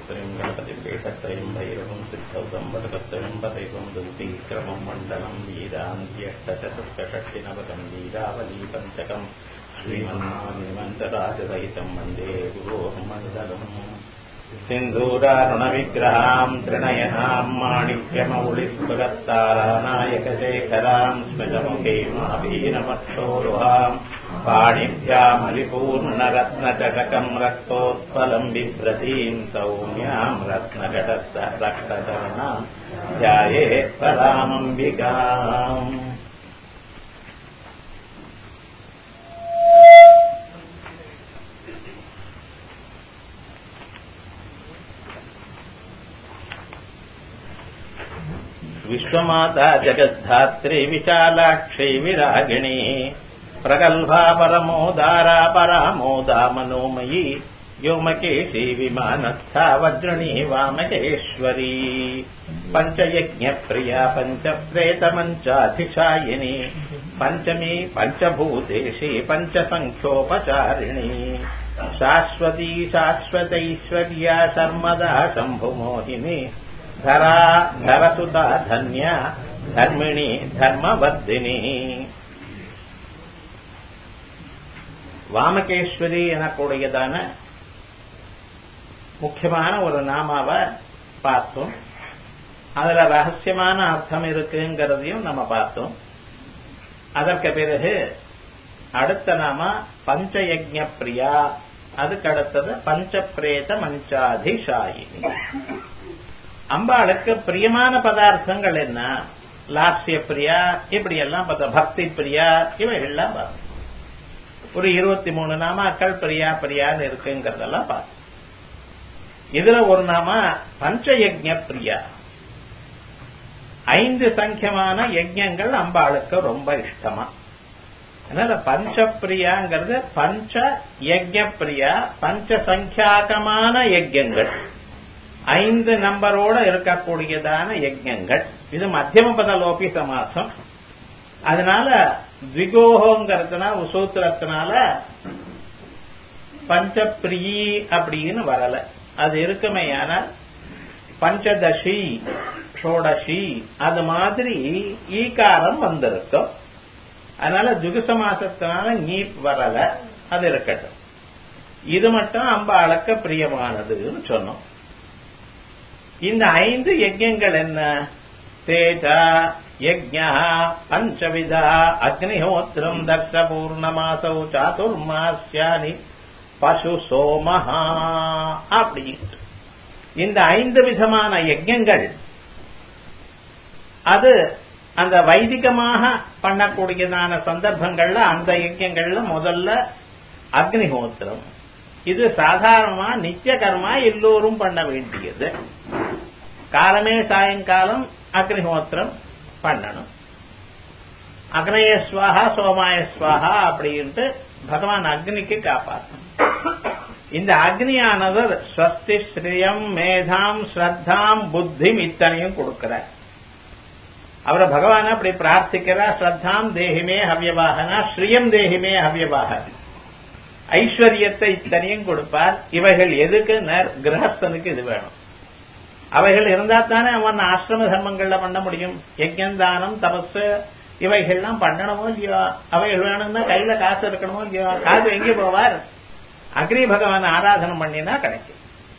त्रयम् गणपतिपीठत्रयम् भैरवम् सिद्धौतम् वटकत्रयम् पदैवम् दुर्तीक्रमम् मण्डलम् वीरान्त्यष्टचतुष्षष्टिनवकम् वीरावली पञ्चकम् श्रीमन्मानिमन्तराजसहितम् वन्दे गुरोर्मण्डलम् सिन्धूरारुणविग्रहाम् त्रिणयनाम् माणिक्यमौलिस्फुरत्तारानायकशेखराम् स्मितमुखीमाभीनमक्षोरुहाम् पाणिभ्यामलिपूर्णरत्नचषकम् रक्तोत्पलम् बिभ्रतीम् सौम्याम् रत्नघटस्थ रक्तचरणाम् ध्यायेत् परामम्बिकाम् विश्वमाता जगद्धात्री विशालाक्षी विरागिणी प्रगल्भा परमोदारा परामोदा मनोमयी व्योमकेशी विमानस्था वज्रणी वामकेश्वरी पञ्चयज्ञप्रिया पञ्चप्रेतमञ्चाधिशायिनी पञ्चमी पञ्चभूतेशी पञ्चसङ्ख्योपचारिणी शाश्वती शाश्वतैश्वर्या शर्मदा शम्भुमोहिनी धरा धरसुता धन्या धर्मिणी धर्मवर्धिनी வாமகேஸ்வரி எனக்கூடியதான முக்கியமான ஒரு நாமாவை பார்த்தோம் அதுல ரகசியமான அர்த்தம் இருக்குங்கிறதையும் நம்ம பார்த்தோம் அதற்கு பிறகு அடுத்த நாம பஞ்சயஜ பிரியா அதுக்கு அடுத்தது பஞ்சபிரேத மஞ்சாதிஷாயினி அம்பாளுக்கு பிரியமான பதார்த்தங்கள் என்ன லாஸ்ய பிரியா இப்படி எல்லாம் பார்த்தோம் பக்தி பிரியா இவைகள்லாம் பார்த்தோம் ஒரு இருபத்தி மூணு நாமாக்கள் பிரியா பிரியான்னு இருக்குங்கிறதெல்லாம் பார்த்தோம் இதுல ஒரு நாம பஞ்சயஜ பிரியா ஐந்து சங்கியமான யஜ்யங்கள் அம்பாளுக்கு ரொம்ப இஷ்டமா அதனால பஞ்சப்பிரியாங்கிறது பஞ்ச யஜ்ய பிரியா பஞ்ச சங்கியாகமான யஜ்யங்கள் ஐந்து நம்பரோட இருக்கக்கூடியதான யஜ்யங்கள் இது மத்தியம பத லோபி சமாசம் அதனால திகோகோங்கிறதுனால சூத்திரத்தினால பஞ்சப்பிரிyi அப்படின்னு வரல அது இருக்குமே ஆனால் பஞ்சதசி ஷோடசி அது மாதிரி ஈகாரம் வந்திருக்கும் அதனால ஜுகுச மாசத்தினால நீப் வரல அது இருக்கட்டும் இது மட்டும் அம்பாளுக்கு பிரியமானதுன்னு சொன்னோம் இந்த ஐந்து யஜ்யங்கள் என்ன தேஜா யஜ்யா பஞ்சவிதா அக்னிஹோத்திரம் தர்ஷ பூர்ணமாசௌ சாதுர்மாசியானி பசு சோமஹா அப்படின்ட்டு இந்த ஐந்து விதமான யஜ்யங்கள் அது அந்த வைதிகமாக பண்ணக்கூடியதான சந்தர்ப்பங்கள்ல அந்த யஜ்யங்கள்ல முதல்ல அக்னிஹோத்திரம் இது சாதாரணமா நித்திய கர்மா எல்லோரும் பண்ண வேண்டியது காலமே சாயங்காலம் அக்னிஹோத்திரம் பண்ணணும் அக்னய ஸ்வாகா சோமாய ஸ்வாகா அப்படின்ட்டு பகவான் அக்னிக்கு காப்பாற்றணும் இந்த அக்னியானது ஸ்வஸ்தி ஸ்ரீயம் மேதாம் ஸ்ரத்தாம் புத்திம் இத்தனையும் கொடுக்கிறார் அவரை பகவான் அப்படி பிரார்த்திக்கிறார் ஸ்ரத்தாம் தேகிமே ஹவ்யவாகனா ஸ்ரீயம் தேகிமே ஹவ்யவாக ஐஸ்வர்யத்தை இத்தனையும் கொடுப்பார் இவைகள் எதுக்கு கிரகஸ்தனுக்கு இது வேணும் அவைகள் இருந்தா தானே அவன் ஆசிரம தர்மங்கள்ல பண்ண முடியும் யஜ்யந்தானம் தபஸ் இவைகள்லாம் பண்ணணுமோ இல்லையோ அவைகள் வேணும்னா கையில காசு இருக்கணுமோ இல்லையோ காசு எங்கே போவார் அக்னி பகவான் ஆராதனம் பண்ணினா கிடைக்கும்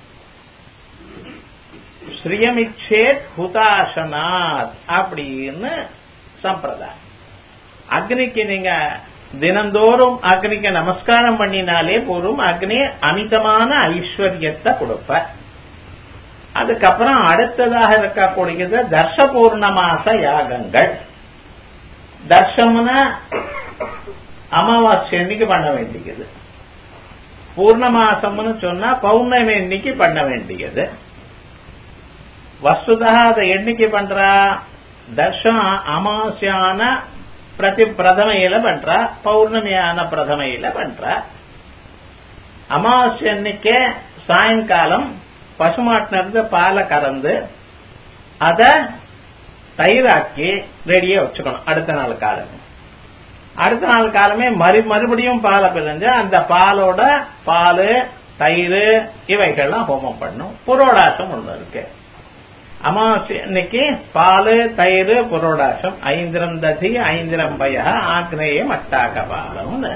ஸ்ரீயமிச்சேத் ஹுதாசனாத் அப்படின்னு சம்பிரதாயம் அக்னிக்கு நீங்க தினந்தோறும் அக்னிக்கு நமஸ்காரம் பண்ணினாலே போதும் அக்னி அமிதமான ஐஸ்வர்யத்தை கொடுப்ப அதுக்கப்புறம் அடுத்ததாக இருக்கக்கூடியது தர்ஷ பூர்ணமாச யாகங்கள் தர்ஷம்னா அமாவாசை அன்னைக்கு பண்ண வேண்டியது பூர்ணமாசம்னு சொன்னா பௌர்ணமி எண்ணிக்கை பண்ண வேண்டியது வஸ்துதா அதை எண்ணிக்கை பண்றா தர்ஷம் அமாவாசையான பிரதி பிரதமையில பண்றா பௌர்ணமியான பிரதமையில பண்றா அமாவாசை அன்னைக்கே சாயங்காலம் பசுமாட்டின இருந்து பாலை கறந்து அத தயிராக்கி ரெடியா வச்சுக்கணும் அடுத்த நாள் காலம் அடுத்த நாள் காலமே மறு மறுபடியும் பாலை பிரிஞ்சு அந்த பாலோட பால் தயிர் இவைகள்லாம் ஹோமம் பண்ணும் புரோடாசம் ஒண்ணு இருக்கு அமாவாசை அன்னைக்கு பால் தயிர் புரோடாசம் ஐந்திரம் ததி ஐந்திரம் பய ஆக்னேயம் அட்டாகபாலம்னு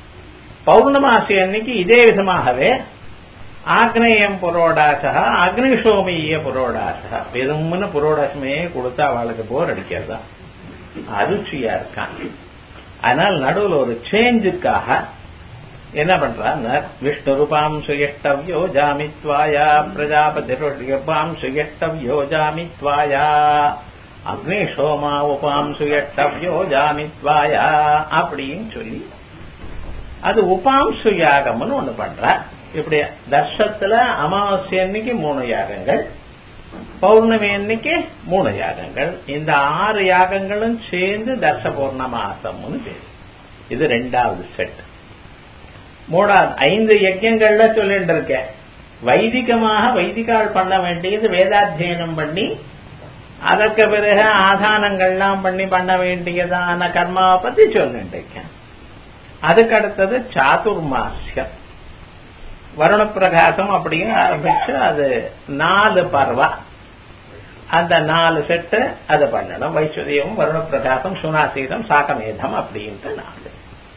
பௌர்ணமாசி அன்னைக்கு இதே விதமாகவே ஆக்னேயம் புரோடாசா அக்னிஷோமிய புரோடாசா வெறும்னு புரோடாசமே கொடுத்தா அவளுக்கு போர் அடிக்கிறதா அருச்சியா இருக்கான் அதனால் நடுவில் ஒரு சேஞ்சுக்காக என்ன பண்றாங்க விஷ்ணு ரூபாம் சுயஷ்டவ்யோ ஜாமித்வாயா பிரஜாபதி ரூபாம் சுயஷ்டவ்யோ ஜாமித்வாயா அக்னி சோமா உபாம் சுயஷ்டவ்யோ ஜாமித்வாயா அப்படின்னு சொல்லி அது உபாம்சு யாகம்னு ஒண்ணு பண்ற இப்படி தர்ஷத்துல அமாவாசை அன்னைக்கு மூணு யாகங்கள் பௌர்ணமி அன்னைக்கு மூணு யாகங்கள் இந்த ஆறு யாகங்களும் சேர்ந்து தர்ஷ பௌர்ணமாசம்னு பேரு இது ரெண்டாவது செட் மூணாவது ஐந்து யஜ்யங்கள்ல சொல்லிட்டு இருக்கேன் வைதிகமாக வைதிகால் பண்ண வேண்டியது வேதாத்தியனம் பண்ணி அதற்கு பிறகு ஆதானங்கள்லாம் பண்ணி பண்ண வேண்டியதான கர்மாவை பத்தி சொல்லிட்டு இருக்கேன் அதுக்கு அடுத்தது சாதுர்மாசியம் வருண பிரகாசம் அப்படின்னு ஆரம்பிச்சு அது நாலு பர்வா அந்த நாலு செட்டு அதை பண்ணணும் வைஸ்வரியம் வருண பிரகாசம் சுனாசீதம் சாக்கமேதம் அப்படின்ட்டு நாலு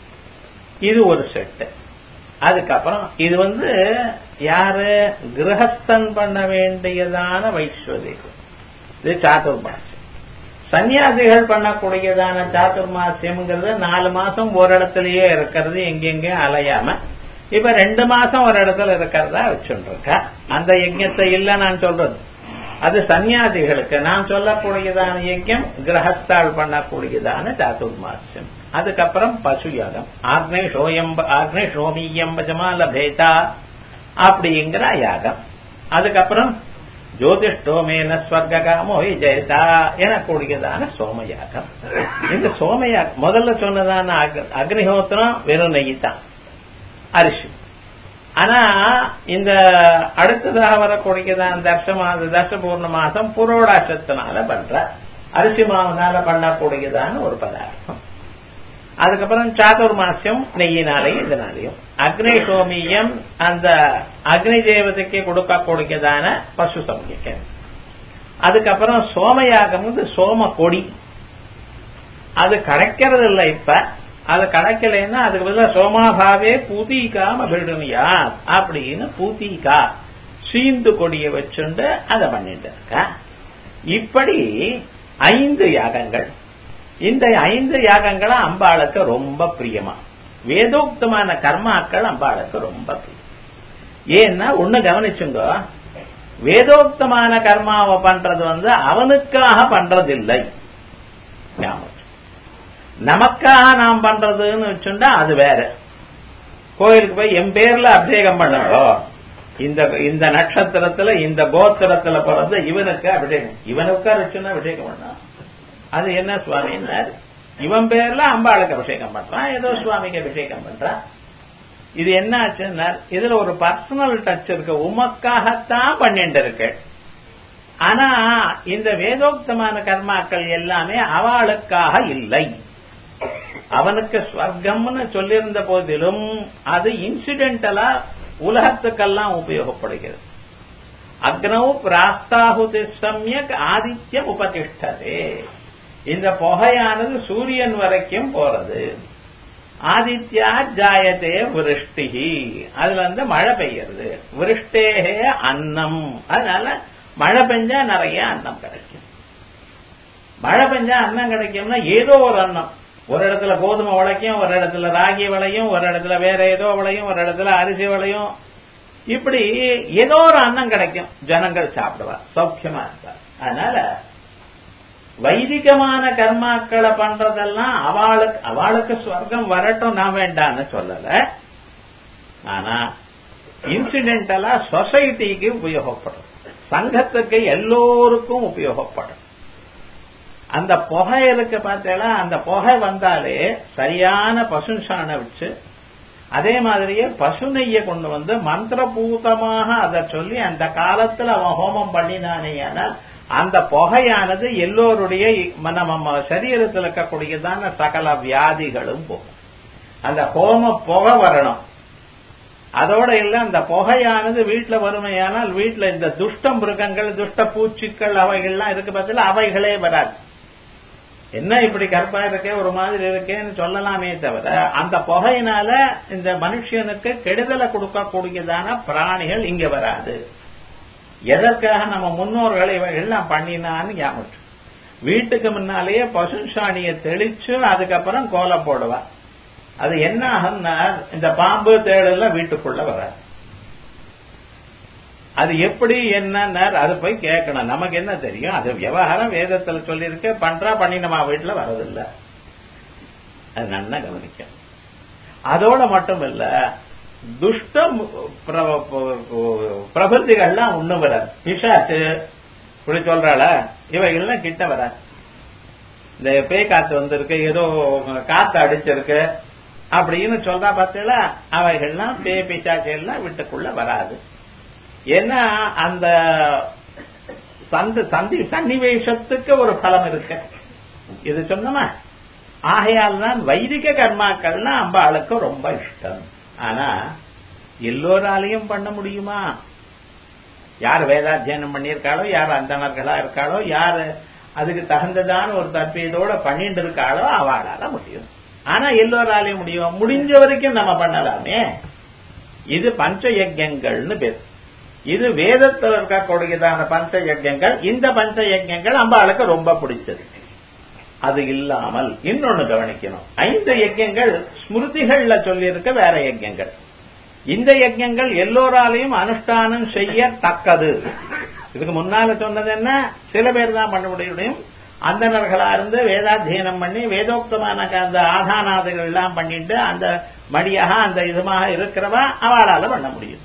இது ஒரு செட்டு அதுக்கப்புறம் இது வந்து யாரு கிரகஸ்தன் பண்ண வேண்டியதான வைஸ்வரியம் இது சாதுர்மாசியம் சன்னியாசிகள் பண்ணக்கூடியதான சாதுர்மாசியம்ங்கிறது நாலு மாசம் ஒரு இடத்துலயே இருக்கிறது எங்கெங்க அலையாம இப்ப ரெண்டு மாசம் ஒரு இடத்துல இருக்கிறதா வச்சுட்டு இருக்க அந்த யஜ்யத்தை இல்ல நான் சொல்றது அது சன்னியாசிகளுக்கு நான் சொல்லக்கூடியதான யஜ்யம் கிரகஸ்தால் பண்ணக்கூடியதான சாதுர்மாசியம் அதுக்கப்புறம் பசு யாகம் ஆக்னேஷோயம் ஆக்னேஷோமியம் பஜமா லபேதா அப்படிங்கிற யாகம் அதுக்கப்புறம் ஜோதிஷ்டோமேன ஸ்வர்காமோ ஜெயதா எனக்கூடியதான சோமயாகம் இந்த சோமயாகம் முதல்ல சொன்னதான அக்னிஹோத்திரம் வெறும் நெய் தான் அரிசி ஆனா இந்த அடுத்ததாக வரக்கூடியதான் தர்ஷ மாத தர்ஷ பூர்ண மாசம் புரோடாசத்தினால பண்ற அரிசி மாவுனால பண்ணக்கூடியதான ஒரு பதார்த்தம் அதுக்கப்புறம் சாதுர்மாசியம் நெய்யினாலையும் இதனாலையும் அக்னி சோமியம் அந்த அக்னி தேவதைக்கு கொடுக்கக்கூடியதான பசு சமயம் அதுக்கப்புறம் சோமயாகம் வந்து சோம கொடி அது கிடைக்கிறது இல்லை இப்ப அது கிடைக்கலன்னா அதுக்கு பதிலாக சோமாபாவே பூத்திகாம அபிடுனியா அப்படின்னு பூத்திகா சீந்து கொடியை வச்சுண்டு அதை பண்ணிட்டு இருக்க இப்படி ஐந்து யாகங்கள் இந்த ஐந்து யாகங்களும் அம்பாளுக்கு ரொம்ப பிரியமா வேதோக்தமான கர்மாக்கள் அம்பாளுக்கு ரொம்ப பிரியம் ஏன்னா ஒண்ணு கவனிச்சுங்க வேதோக்தமான கர்மாவை பண்றது வந்து அவனுக்காக பண்றதில்லை ஞாபகம் நமக்காக நாம் பண்றதுன்னு வச்சுட்டா அது வேற கோயிலுக்கு போய் என் பேர்ல அபிஷேகம் பண்ணுங்க இந்த இந்த நட்சத்திரத்துல இந்த கோத்திரத்துல பிறந்த இவனுக்கு அபிஷேகம் இவனுக்கா வச்சுன்னா அபிஷேகம் பண்ணா அது என்ன சுவாமின்னாரு இவன் பேர்ல அம்பாளுக்கு அபிஷேகம் பண்றான் ஏதோ சுவாமிக்கு அபிஷேகம் பண்றான் இது என்ன ஆச்சுன்னா இதுல ஒரு பர்சனல் டச் இருக்கு உமக்காகத்தான் பண்ணிட்டு இருக்கு ஆனா இந்த வேதோக்தமான கர்மாக்கள் எல்லாமே அவளுக்காக இல்லை அவனுக்கு ஸ்வர்க்கம்னு சொல்லியிருந்த போதிலும் அது இன்சிடென்டலா உலகத்துக்கெல்லாம் உபயோகப்படுகிறது அக்னௌ பிராஸ்தாகுதி சமயக் ஆதித்யம் உபதிஷ்டதே இந்த புகையானது சூரியன் வரைக்கும் போறது ஆதித்யா ஜாயத்தே விருஷ்டிகி அதுல வந்து மழை பெய்யறது விருஷ்டேகே அன்னம் அதனால மழை பெஞ்சா நிறைய அன்னம் கிடைக்கும் மழை பெஞ்சா அன்னம் கிடைக்கும்னா ஏதோ ஒரு அன்னம் ஒரு இடத்துல கோதுமை விளைக்கும் ஒரு இடத்துல ராகி விளையும் ஒரு இடத்துல வேற ஏதோ விளையும் ஒரு இடத்துல அரிசி விளையும் இப்படி ஏதோ ஒரு அன்னம் கிடைக்கும் ஜனங்கள் சாப்பிடுவா சௌக்கியமா இருப்பார் அதனால வைதிகமான கர்மாக்களை பண்றதெல்லாம் அவளுக்கு அவளுக்கு ஸ்வர்க்கம் வரட்டும் நான் வேண்டான்னு சொல்லல ஆனா இன்சிடென்டலா சொசைட்டிக்கு உபயோகப்படும் சங்கத்துக்கு எல்லோருக்கும் உபயோகப்படும் அந்த புகை இருக்கு பார்த்தேன்னா அந்த புகை வந்தாலே சரியான பசுசாணை வச்சு அதே மாதிரியே பசு நெய்யை கொண்டு வந்து மந்திரபூதமாக அதை சொல்லி அந்த காலத்துல அவன் ஹோமம் பண்ணினானேயான அந்த புகையானது எல்லோருடைய நம்ம சரீரத்தில் இருக்கக்கூடியதான சகல வியாதிகளும் போகும் அந்த ஹோம புகை வரணும் அதோட இல்ல அந்த புகையானது வீட்டுல வறுமையானால் வீட்டுல இந்த துஷ்ட மிருகங்கள் துஷ்ட பூச்சிக்கள் அவைகள்லாம் இருக்கு பார்த்தீங்களா அவைகளே வராது என்ன இப்படி கருப்பா இருக்கே ஒரு மாதிரி இருக்கேன்னு சொல்லலாமே தவிர அந்த புகையினால இந்த மனுஷனுக்கு கெடுதலை கொடுக்கக்கூடியதான பிராணிகள் இங்க வராது எதற்காக நம்ம முன்னோர்கள் இவைகள்லாம் பண்ணினான்னு ஞாபகம் வீட்டுக்கு முன்னாலேயே பசு சாணியை தெளிச்சு அதுக்கப்புறம் கோலம் போடுவா அது என்ன ஆகும்னா இந்த பாம்பு தேடெல்லாம் வீட்டுக்குள்ள வராது அது எப்படி என்ன அது போய் கேட்கணும் நமக்கு என்ன தெரியும் அது விவகாரம் வேதத்துல சொல்லியிருக்கு பண்றா பண்ணினமா வீட்டுல வரதில்ல அது நல்லா கவனிக்கும் அதோட மட்டும் இல்ல துஷ்ட பிரபந்திகள்லாம் ஒண்ணும் வராது பிசாச்சு இப்படி சொல்றாள இவைகள்லாம் கிட்ட வராது இந்த பேய் காத்து வந்திருக்கு ஏதோ காத்து அடிச்சிருக்கு அப்படின்னு சொல்றா பார்த்தீங்களா அவைகள்லாம் பேய் பிசாச்சு எல்லாம் வீட்டுக்குள்ள வராது ஏன்னா அந்த சந்த சந்தி சன்னிவேஷத்துக்கு ஒரு பலம் இருக்கு இது சொன்னமா ஆகையால் தான் வைதிக கர்மாக்கள்னா அம்பாளுக்கு ரொம்ப இஷ்டம் ஆனா எல்லோராலையும் பண்ண முடியுமா யார் வேதாத்தியனம் பண்ணியிருக்காளோ யார் அந்தணர்களா இருக்காளோ யார் அதுக்கு தகுந்ததான ஒரு தற்பீதோட பண்ணிட்டு இருக்காளோ அவளால முடியும் ஆனா எல்லோராலையும் முடியும் முடிஞ்ச வரைக்கும் நம்ம பண்ணலாமே இது பஞ்ச யஜ்யங்கள்னு பேர் இது வேதத்தில் இருக்கக்கூடியதான பஞ்ச யஜ்யங்கள் இந்த பஞ்ச யஜ்யங்கள் அம்பாளுக்கு ரொம்ப பிடிச்சது அது இல்லாமல் இன்னொன்னு கவனிக்கணும் ஐந்து யஜ்யங்கள் ஸ்மிருதிகள்ல சொல்லியிருக்க வேற யஜ்யங்கள் இந்த யஜ்யங்கள் எல்லோராலையும் அனுஷ்டானம் செய்யத்தக்கது இதுக்கு முன்னால சொன்னது என்ன சில பேர் தான் பண்ண முடியும் அந்தனர்களா இருந்து வேதாத்தியனம் பண்ணி வேதோக்தமான அந்த ஆதானாதிகள் எல்லாம் பண்ணிட்டு அந்த மடியாக அந்த இதுமாக இருக்கிறவா அவளால பண்ண முடியும்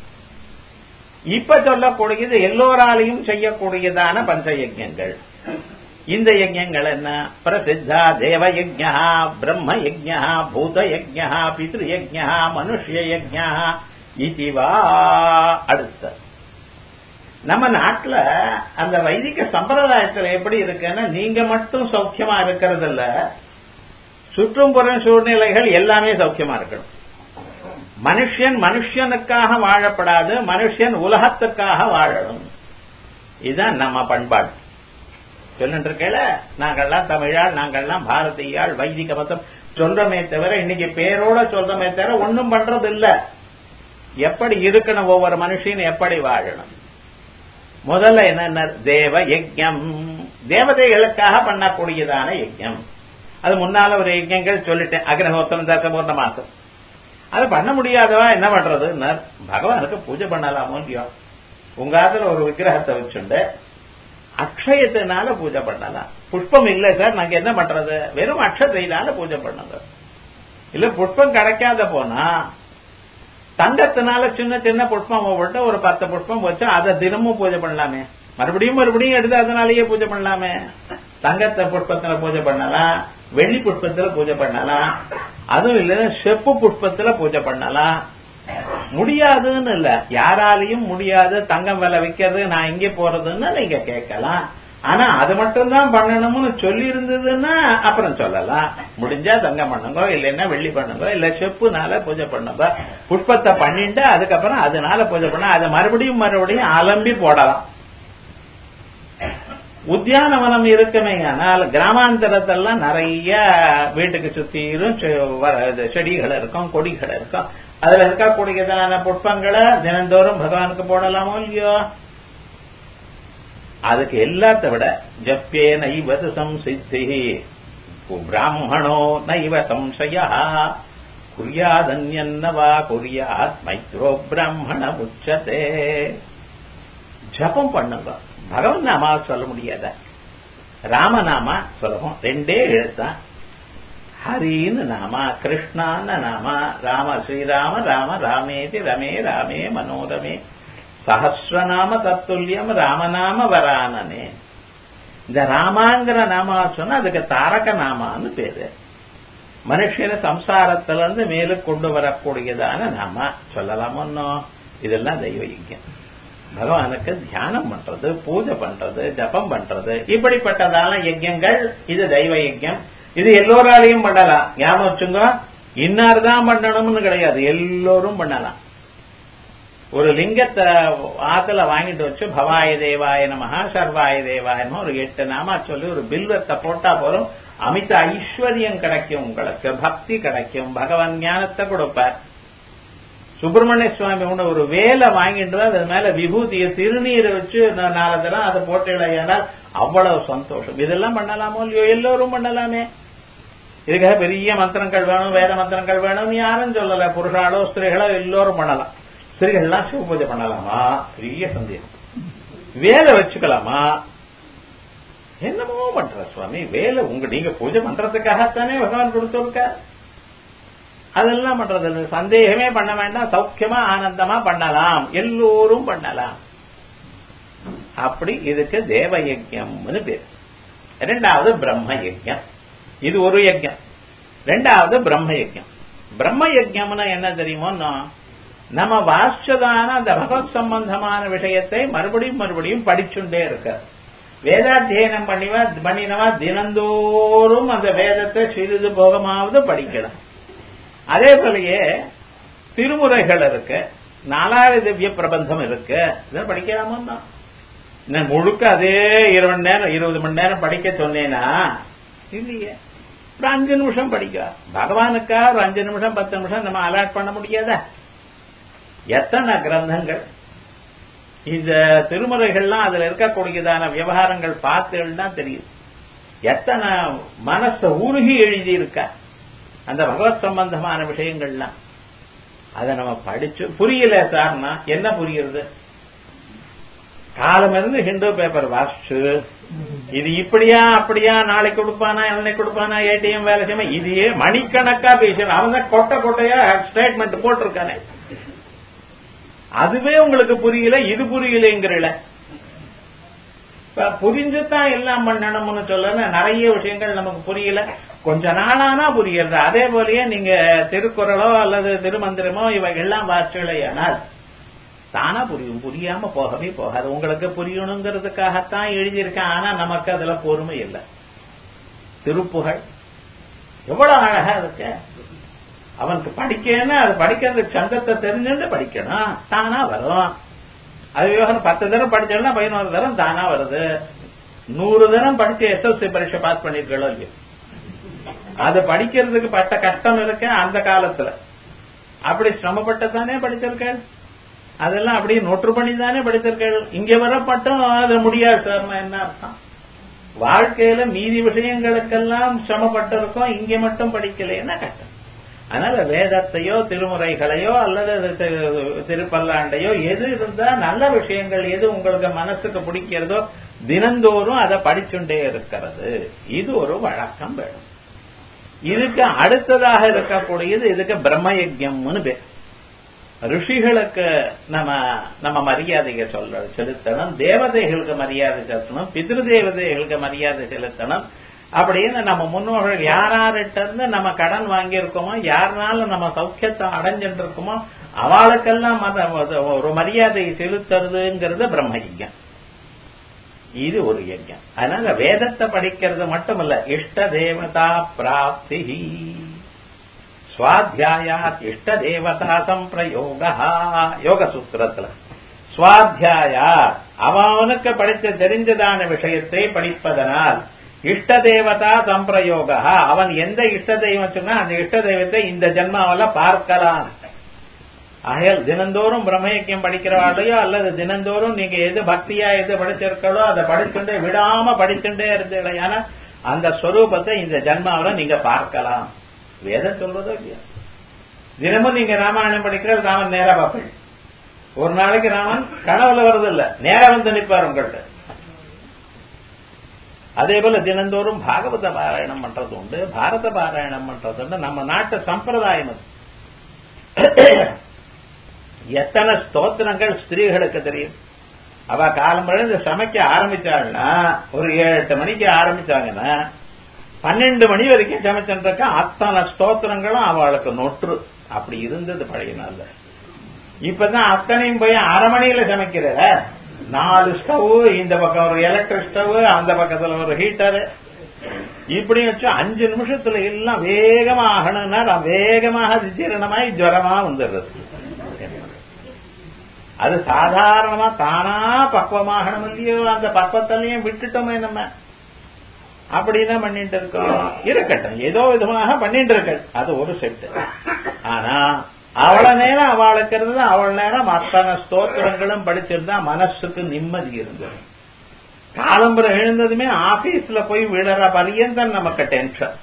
இப்ப சொல்லக்கூடியது எல்லோராலையும் செய்யக்கூடியதான பஞ்ச யஜ்யங்கள் இந்த யஜ்யங்கள் என்ன பிரசித்தா தேவ யஜ்யா பிரம்ம யஜ்யா பூத யஜ்யா பித்ரு யஜ்யா மனுஷ்ய யஜ்யா இதுவா அடுத்த நம்ம நாட்டுல அந்த வைதிக சம்பிரதாயத்துல எப்படி இருக்குன்னா நீங்க மட்டும் சௌக்கியமா இருக்கிறது இல்ல சுற்றும்புற சூழ்நிலைகள் எல்லாமே சௌக்கியமா இருக்கணும் மனுஷன் மனுஷனுக்காக வாழப்படாது மனுஷன் உலகத்துக்காக வாழணும் இதுதான் நம்ம பண்பாடு சொல்லிட்டு இருக்கல நாங்கள்லாம் தமிழால் நாங்கள்லாம் பாரதியால் வைதிக மதம் சொல்றமே தவிர இன்னைக்கு பேரோட சொல்றமே தவிர ஒன்னும் பண்றது இல்ல எப்படி இருக்கணும் ஒவ்வொரு மனுஷன் எப்படி வாழணும் முதல்ல என்ன தேவ யஜ்யம் தேவதைகளுக்காக பண்ணக்கூடியதான யஜ்யம் அது முன்னால ஒரு யஜ்யங்கள் சொல்லிட்டேன் அக்னஹோத்திரம் தசபூர்ண மாசம் அது பண்ண முடியாதவா என்ன பண்றது பகவானுக்கு பூஜை பண்ணலாமோ இல்லையோ உங்க ஆத்துல ஒரு விக்கிரகத்தை வச்சுண்டு அக்ஷயத்தினால பூஜை பண்ணலாம் புஷ்பம் இல்ல சார் நாங்க என்ன பண்றது வெறும் அக்ஷதையினால பூஜை பண்ணுங்க இல்ல புஷ்பம் கிடைக்காத போனா தங்கத்தினால சின்ன சின்ன புஷ்பம் போட்டு ஒரு பத்து புஷ்பம் வச்சு அதை தினமும் பூஜை பண்ணலாமே மறுபடியும் மறுபடியும் எடுத்து அதனாலேயே பூஜை பண்ணலாமே தங்கத்தை புஷ்பத்துல பூஜை பண்ணலாம் வெள்ளி புஷ்பத்துல பூஜை பண்ணலாம் அதுவும் இல்ல செப்பு புஷ்பத்துல பூஜை பண்ணலாம் முடியாதுன்னு இல்ல யாராலையும் முடியாது தங்கம் விலை வைக்கிறது நான் இங்கே போறதுன்னு நீங்க கேட்கலாம் ஆனா அது மட்டும் தான் பண்ணணும்னு சொல்லி இருந்ததுன்னா அப்புறம் சொல்லலாம் முடிஞ்சா தங்கம் பண்ணுங்க இல்லைன்னா வெள்ளி பண்ணுங்க இல்ல செப்புனால பூஜை பண்ணுங்க புஷ்பத்தை பண்ணிட்டு அதுக்கப்புறம் அதனால பூஜை பண்ண அதை மறுபடியும் மறுபடியும் அலம்பி போடலாம் உத்தியானவனம் இருக்குமே ஆனால் கிராமாந்தரத்தெல்லாம் நிறைய வீட்டுக்கு சுத்திரும் செடிகள் இருக்கும் கொடிகள் இருக்கும் அதுல இருக்கக்கூடியதான புஷ்பங்களை தினந்தோறும் பகவானுக்கு போடலாமோ இல்லையோ அதுக்கு எல்லாத்த விட ஜப்பே நைவது சம்சித்தி பிராமணோ நைவ சம்சய குறியாதன்யன்னவா குறியாத் மைத்ரோ பிராமண உச்சதே ஜபம் பண்ணுங்க பகவன் நாமா சொல்ல முடியாத ராமநாமா சொல்லவும் ரெண்டே எழுத்தான் ஹரின்னு நாம கிருஷ்ணான்னு நாம ராம ஸ்ரீராம ராம ராமேதி ரமே ராமே மனோரமே சஹசிரநாம தத்துல்யம் ராமநாம வரானனே இந்த ராமாங்கிற நாமா சொன்னா அதுக்கு தாரக நாமான்னு பேரு மனுஷன சம்சாரத்துல இருந்து மேலு கொண்டு வரக்கூடியதான நாம சொல்லலாம் ஒன்னும் இதெல்லாம் தெய்வ யஜ்யம் பகவானுக்கு தியானம் பண்றது பூஜை பண்றது ஜபம் பண்றது இப்படிப்பட்டதான யஜ்யங்கள் இது தெய்வ யஜ்யம் இது எல்லோராலையும் பண்ணலாம் ஞாபகம் வச்சுங்க இன்னார் தான் பண்ணணும்னு கிடையாது எல்லோரும் பண்ணலாம் ஒரு லிங்கத்தை ஆத்துல வாங்கிட்டு வச்சு பவாய தேவாய நமஹ சர்வாய தேவாய நமஹ ஒரு எட்டு நாமா சொல்லி ஒரு பில்வத்தை போட்டா போதும் அமித ஐஸ்வர்யம் கிடைக்கும் உங்களுக்கு பக்தி கிடைக்கும் பகவான் ஞானத்தை கொடுப்பார் சுப்பிரமணிய சுவாமி உண்ட ஒரு வேலை வாங்கிட்டு வந்து அது மேல விபூதிய திருநீரை வச்சு நா- நாலு தரம் அதை போட்டு அவ்வளவு சந்தோஷம் இதெல்லாம் பண்ணலாமோ இல்லையோ எல்லோரும் பண்ணலாமே இதுக்காக பெரிய மந்திரங்கள் வேணும் வேத மந்திரங்கள் வேணும் யாரும் சொல்லல புருஷாலோ ஸ்திரீகளோ எல்லோரும் பண்ணலாம் ஸ்திரீகள்லாம் சிவ பூஜை பண்ணலாமா பெரிய சந்தேகம் வேலை வச்சுக்கலாமா என்னமோ பண்ற சுவாமி வேலை உங்க நீங்க பூஜை பண்றதுக்காகத்தானே பகவான் கொடுத்திருக்கார் அதெல்லாம் பண்றது இல்ல. சந்தேகமே பண்ண வேண்டாம் சௌக்கியமா ஆனந்தமா பண்ணலாம் எல்லோரும் பண்ணலாம் அப்படி இதுக்கு தேவ யஜ்யம்னு பேர் ரெண்டாவது பிரம்ம யஜ்யம் இது ஒரு யஜ்யம் ரெண்டாவது பிரம்ம யஜ்யம் பிரம்ம யஜ்யம்னா என்ன தெரியுமோன்னா நம்ம வாசிச்சதான அந்த பகவத் சம்பந்தமான விஷயத்தை மறுபடியும் மறுபடியும் படிச்சுட்டே இருக்க வேதாத்தியனம் பண்ணிவா பண்ணினவா தினந்தோறும் அந்த வேதத்தை சிறிது போகமாவது படிக்கலாம் அதே போலயே திருமுறைகள் இருக்கு நாலாவது திவ்ய பிரபந்தம் இருக்கு இதெல்லாம் படிக்கலாமோ தான் நான் முழுக்க அதே இருபது மணி நேரம் இருபது மணி நேரம் படிக்க சொன்னேனா இல்லையே ஒரு அஞ்சு நிமிஷம் படிக்க பகவானுக்கா ஒரு அஞ்சு நிமிஷம் பத்து நிமிஷம் நம்ம அலாட் பண்ண முடியாதா எத்தனை கிரந்தங்கள் இந்த திருமுறைகள்லாம் அதுல இருக்கக்கூடியதான விவகாரங்கள் பார்த்தீங்கன்னா தெரியுது எத்தனை மனச உருகி எழுதி இருக்கா அந்த பகவத் சம்பந்தமான விஷயங்கள்லாம் அதை நம்ம படிச்சு புரியல சார்னா என்ன புரியுறது காலம் இருந்து ஹிந்து பேப்பர் வாசிச்சு இது இப்படியா அப்படியா நாளைக்கு கொடுப்பானா என்னைக்கு கொடுப்பானா ஏடிஎம் வேலை செய்யுமா இதையே மணிக்கணக்கா பேசணும் அவன் தான் கொட்டை கொட்டையா ஸ்டேட்மெண்ட் போட்டிருக்கானே அதுவே உங்களுக்கு புரியல இது புரியலங்கிறல இப்ப புரிஞ்சுதான் எல்லாம் பண்ணணும்னு சொல்லல நிறைய விஷயங்கள் நமக்கு புரியல கொஞ்ச நாளானா புரியுறது அதே போலயே நீங்க திருக்குறளோ அல்லது திருமந்திரமோ இவைகள்லாம் வாசிக்கலையானால் தானா புரியும் புரியாம போகவே போகாது உங்களுக்கு புரியணுங்கிறதுக்காகத்தான் எழுதியிருக்கேன் ஆனா நமக்கு அதுல பொறுமை இல்லை திருப்புகழ் எவ்வளவு அழகா இருக்கு அவனுக்கு படிக்கன்னா அது படிக்கிறது சந்தத்தை தெரிஞ்சுட்டு படிக்கணும் தானா வரும் அது விவகாரம் பத்து தரம் படிச்சோம்னா பதினோரு தரம் தானா வருது நூறு தரம் படிச்சு எஸ்எல்சி பரீட்சை பாஸ் பண்ணிருக்கோ இல்லையோ அது படிக்கிறதுக்கு பட்ட கஷ்டம் இருக்கு அந்த காலத்துல அப்படி சிரமப்பட்டு தானே படிச்சிருக்கேன் அதெல்லாம் அப்படியே நொற்று பண்ணி தானே படித்திருக்கள் இங்க வர மட்டும் அது முடியாது சார் என்ன அர்த்தம் வாழ்க்கையில மீதி விஷயங்களுக்கெல்லாம் சிரமப்பட்டு இருக்கோம் இங்க மட்டும் படிக்கலைன்னா கஷ்டம் அதனால வேதத்தையோ திருமுறைகளையோ அல்லது தி- திருப்பல்லாண்டையோ எது இருந்தா நல்ல விஷயங்கள் எது உங்களுக்கு மனசுக்கு பிடிக்கிறதோ தினந்தோறும் அதை படிச்சுட்டே இருக்கிறது இது ஒரு வழக்கம் வேணும் இதுக்கு அடுத்ததாக இருக்கக்கூடியது இதுக்கு பிரம்ம யஜ்யம்னு பேர் ரிஷிகளுக்கு நம்ம நம்ம மரியாதையை சொல்ல செலுத்தணும் தேவதைகளுக்கு மரியாதை செலுத்தணும் பிதிரு தேவதைகளுக்கு மரியாதை செலுத்தணும் அப்படின்னு நம்ம முன்னோர்கள் யாரார்கிட்ட இருந்து நம்ம கடன் வாங்கியிருக்கோமோ யாருனால நம்ம சௌக்கியத்தை அடைஞ்சிட்டு இருக்கோமோ அவளுக்கெல்லாம் மத- ஒரு மரியாதையை செலுத்துறதுங்கிறது பிரம்ம யஜ்யம் இது ஒரு யஜ்யம் அதனால வேதத்தை படிக்கிறது மட்டுமல்ல இஷ்ட தேவதா பிராப்தி சுவாத்தியாயாத் இஷ்ட தேவதா சம்பிரயோக யோக சூத்திரத்துல சுவாத்தியாயா அவனுக்கு படித்த தெரிஞ்சதான விஷயத்தை படிப்பதனால் இஷ்ட தேவதா சம்பிரயோக அவன் எந்த இஷ்ட தெய்வம் சொன்னா அந்த இஷ்ட தெய்வத்தை இந்த ஜென்மாவில பார்க்கலாம் ஆகையால் தினந்தோறும் பிரம்மயக்கியம் படிக்கிறவாளையோ அல்லது தினந்தோறும் நீங்க எது பக்தியா எது படிச்சிருக்கோ அதை படிச்சுட்டே விடாம படிச்சுட்டே இருந்தீங்கன்னா அந்த ஸ்வரூபத்தை இந்த ஜென்மாவில நீங்க பார்க்கலாம் வேதம் சொல்றதோ இல்லையா தினமும் நீங்க ராமாயணம் படிக்கிற ராமன் நேரா பார்ப்பீங்க ஒரு நாளைக்கு ராமன் கனவுல வர்றது இல்ல நேரா வந்து நிற்பார் உங்கள்கிட்ட அதே போல தினந்தோறும் பாகவத பாராயணம் பண்றது உண்டு பாரத பாராயணம் பண்றது உண்டு நம்ம நாட்டு சம்பிரதாயம் அது எத்தனை ஸ்தோத்திரங்கள் ஸ்திரீகளுக்கு தெரியும் அவ காலம் இந்த சமைக்க ஆரம்பிச்சாள்னா ஒரு ஏழு எட்டு மணிக்கு ஆரம்பிச்சாங்கன்னா பன்னெண்டு மணி வரைக்கும் சமைச்சுருக்க அத்தனை ஸ்தோத்திரங்களும் அவளுக்கு நொற்று அப்படி இருந்தது பழைய நாள்ல இப்பதான் அத்தனையும் போய் அரை மணியில சமைக்கிற நாலு ஸ்டவ் இந்த பக்கம் ஒரு எலக்ட்ரிக் ஸ்டவ் அந்த பக்கத்துல ஒரு ஹீட்டர் இப்படி வச்சு அஞ்சு நிமிஷத்துல எல்லாம் வேகமா ஆகணும்னா நான் வேகமாக அது ஜீரணமாய் ஜுரமா வந்துடுறது அது சாதாரணமா தானா பக்குவமாகணும் இல்லையோ அந்த பக்குவத்திலையும் விட்டுட்டோமே நம்ம அப்படிதான் பண்ணிட்டு இருக்கோம் இருக்கட்டும் ஏதோ விதமாக பண்ணிட்டு இருக்க அது ஒரு செட்டு ஆனா அவள நேரம் அவளுக்கு இருந்தது அவள் நேரம் அத்தனை ஸ்தோத்திரங்களும் படிச்சிருந்தா மனசுக்கு நிம்மதி இருந்தது காலம்பரம் எழுந்ததுமே ஆபீஸ்ல போய் விடுற பரியந்தம் நமக்கு டென்ஷன்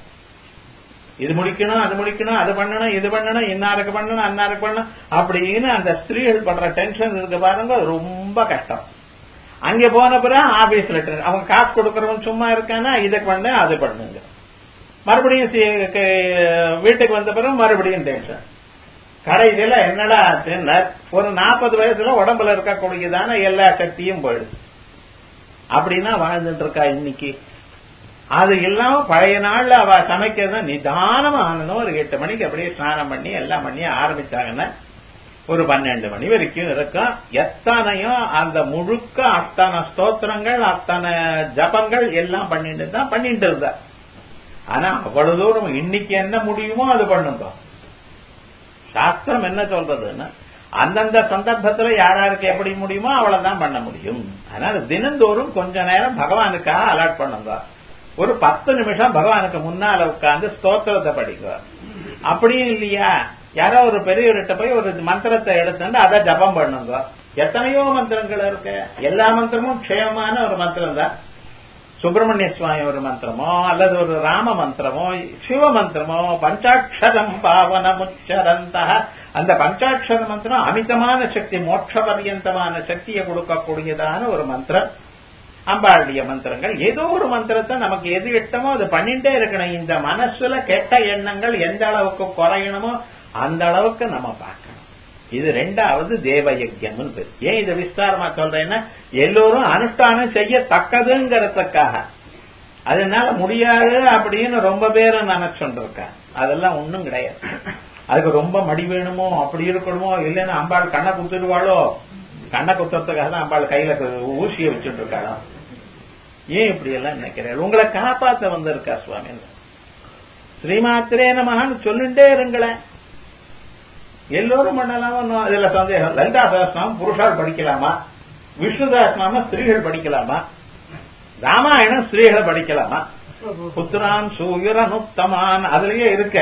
இது முடிக்கணும் அது முடிக்கணும் அது பண்ணணும் இது பண்ணணும் இன்னாருக்கு பண்ணணும் அன்னாருக்கு பண்ணணும் அப்படின்னு அந்த ஸ்திரீகள் படுற டென்ஷன் இருக்கு பாருங்க ரொம்ப கஷ்டம் அங்க போன பிறகு ஆபீஸ்ல அவங்க காசு கொடுக்கறவன் சும்மா இருக்கானா இதை பண்ணு அது பண்ணுங்க மறுபடியும் வீட்டுக்கு வந்த பிறகு மறுபடியும் டென்ஷன் கடைசியில என்னடா ஆச்சுன்னா ஒரு நாற்பது வயசுல உடம்புல இருக்கக்கூடியதான எல்லா சக்தியும் போயிடுது அப்படின்னா வாழ்ந்துட்டு இருக்கா இன்னைக்கு அது இல்லாம பழைய நாள்ல அவ சமைக்கிறது நிதானமா ஆனதும் ஒரு எட்டு மணிக்கு அப்படியே ஸ்நானம் பண்ணி எல்லாம் பண்ணி ஆரம்பிச்சாங்கன்னா ஒரு பன்னெண்டு மணி வரைக்கும் இருக்கும் எத்தனையும் அந்த முழுக்க அத்தனை ஸ்தோத்திரங்கள் அத்தனை ஜபங்கள் எல்லாம் பண்ணிட்டு தான் பண்ணிட்டு இருந்தா ஆனா அவ்வளவு தூரம் இன்னைக்கு என்ன முடியுமோ அது பண்ணுங்க சாஸ்திரம் என்ன சொல்றதுன்னா அந்தந்த சந்தர்ப்பத்துல யாராருக்கு எப்படி முடியுமோ அவ்வளவுதான் பண்ண முடியும் அதனால தினந்தோறும் கொஞ்ச நேரம் பகவானுக்காக அலாட் பண்ணுங்க ஒரு பத்து நிமிஷம் பகவானுக்கு முன்னால உட்கார்ந்து ஸ்தோத்திரத்தை படிக்க அப்படியும் இல்லையா யாரோ ஒரு பெரியவர்கிட்ட போய் ஒரு மந்திரத்தை எடுத்துட்டு அதை ஜபம் பண்ணுங்க எத்தனையோ மந்திரங்கள் இருக்கு எல்லா மந்திரமும் க்ஷேமமான ஒரு மந்திரம் தான் சுப்பிரமணிய சுவாமி ஒரு மந்திரமோ அல்லது ஒரு ராம மந்திரமோ சிவ மந்திரமோ பஞ்சாட்சரம் பாவனமுச்சரந்த அந்த பஞ்சாட்சர மந்திரம் அமிதமான சக்தி மோட்ச பரியந்தமான சக்தியை கொடுக்கக்கூடியதான ஒரு மந்திரம் அம்பாளுடைய மந்திரங்கள் ஏதோ ஒரு மந்திரத்தை நமக்கு எது இட்டமோ அது பண்ணிட்டே இருக்கணும் இந்த மனசுல கெட்ட எண்ணங்கள் எந்த அளவுக்கு குறையணுமோ அந்த அளவுக்கு நம்ம பார்க்கணும் இது ரெண்டாவது தேவ யஜ்யம்னு பேர் ஏன் இதை விஸ்தாரமா சொல்றேன்னா எல்லோரும் அனுஷ்டானம் செய்யத்தக்கதுங்கிறதுக்காக அதனால முடியாது அப்படின்னு ரொம்ப பேரும் நினைச்சுருக்காங்க அதெல்லாம் ஒண்ணும் கிடையாது அதுக்கு ரொம்ப மடி வேணுமோ அப்படி இருக்கணுமோ இல்லைன்னா அம்பாள் கண்ணை குத்துடுவாளோ கண்ணை குத்துறதுக்காக தான் அம்பாள் கையில ஊசியை வச்சுட்டு இருக்காளோ ஏன் இப்படி எல்லாம் நினைக்கிறேன் உங்களை காப்பாத்த வந்திருக்கா சுவாமி ஸ்ரீமாத்திரே நமகான்னு சொல்லிட்டே இருங்களேன் எல்லோரும் பண்ணலாமா அதுல சந்தேகம் லலிதா சகஸ்நாமம் புருஷால் படிக்கலாமா விஷ்ணு சகஸ்நாமம் ஸ்திரீகள் படிக்கலாமா ராமாயணம் ஸ்திரீகளை படிக்கலாமா புத்திரான் சூயுரனுத்தமான் அதுலயே இருக்க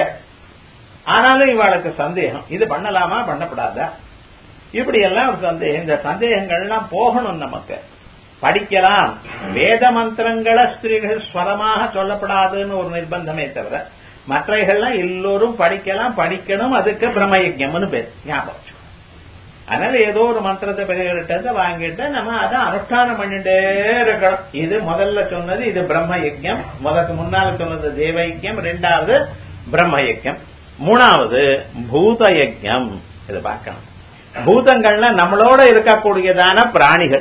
ஆனாலும் இவாளுக்கு சந்தேகம் இது பண்ணலாமா பண்ணப்படாதா இப்படி எல்லாம் ஒரு சந்தேகம் இந்த சந்தேகங்கள்லாம் போகணும் நமக்கு படிக்கலாம் வேத மந்திரங்களை ஸ்திரீகள் ஸ்வரமாக சொல்லப்படாதுன்னு ஒரு நிர்பந்தமே தவிர மற்றைகள்லாம் எல்லோரும் படிக்கலாம் படிக்கணும் அதுக்கு பிரம்மயஜம்னு பேர் ஞாபகம் அதனால ஏதோ ஒரு மந்திரத்தை பெரியவர்கிட்ட வாங்கிட்டு நம்ம அதை அனுஷ்டானம் பண்ணிட்டே இருக்கணும் இது முதல்ல சொன்னது இது பிரம்ம யஜ்யம் முதற்கு முன்னால சொன்னது தேவ யஜ்யம் ரெண்டாவது பிரம்ம யஜ்யம் மூணாவது பூத யஜ்யம் இதை பார்க்கணும் பூதங்கள்ல நம்மளோட இருக்கக்கூடியதான பிராணிகள்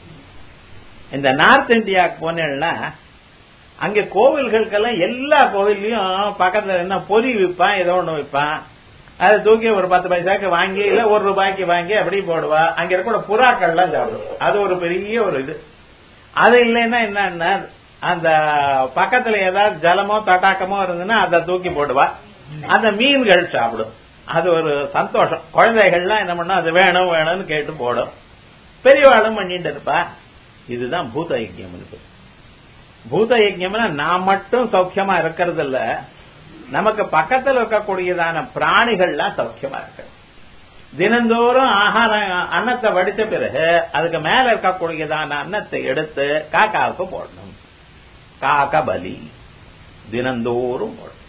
இந்த நார்த் இந்தியாவுக்கு போனேன்னா அங்க கோவில்களுக்கெல்லாம் எல்லா கோவில்லையும் பக்கத்துல என்ன பொறி விற்பான் ஏதோ ஒண்ணு விற்பான் அதை தூக்கி ஒரு பத்து பைசாக்கு வாங்கி இல்ல ஒரு ரூபாய்க்கு வாங்கி அப்படி போடுவா அங்க இருக்கிற புறாக்கள்லாம் சாப்பிடும் அது ஒரு பெரிய ஒரு இது அது இல்லைன்னா என்னன்னா அந்த பக்கத்துல ஏதாவது ஜலமோ தட்டாக்கமோ இருந்ததுன்னா அதை தூக்கி போடுவா அந்த மீன்கள் சாப்பிடும் அது ஒரு சந்தோஷம் குழந்தைகள்லாம் என்ன பண்ணா அது வேணும் வேணும்னு கேட்டு போடும் பெரியவாளும் பண்ணிட்டு இருப்பா இதுதான் பூத யஜ்யம் இருக்கு பூத யஜ்யம்னா நான் மட்டும் சௌக்கியமா இருக்கிறது இல்ல நமக்கு பக்கத்தில் இருக்கக்கூடியதான பிராணிகள்லாம் சௌக்கியமா இருக்கு தினந்தோறும் ஆகாரம் அன்னத்தை வடித்த பிறகு அதுக்கு மேல இருக்கக்கூடியதான அன்னத்தை எடுத்து காக்காவுக்கு போடணும் காக்கா பலி தினந்தோறும் போடணும்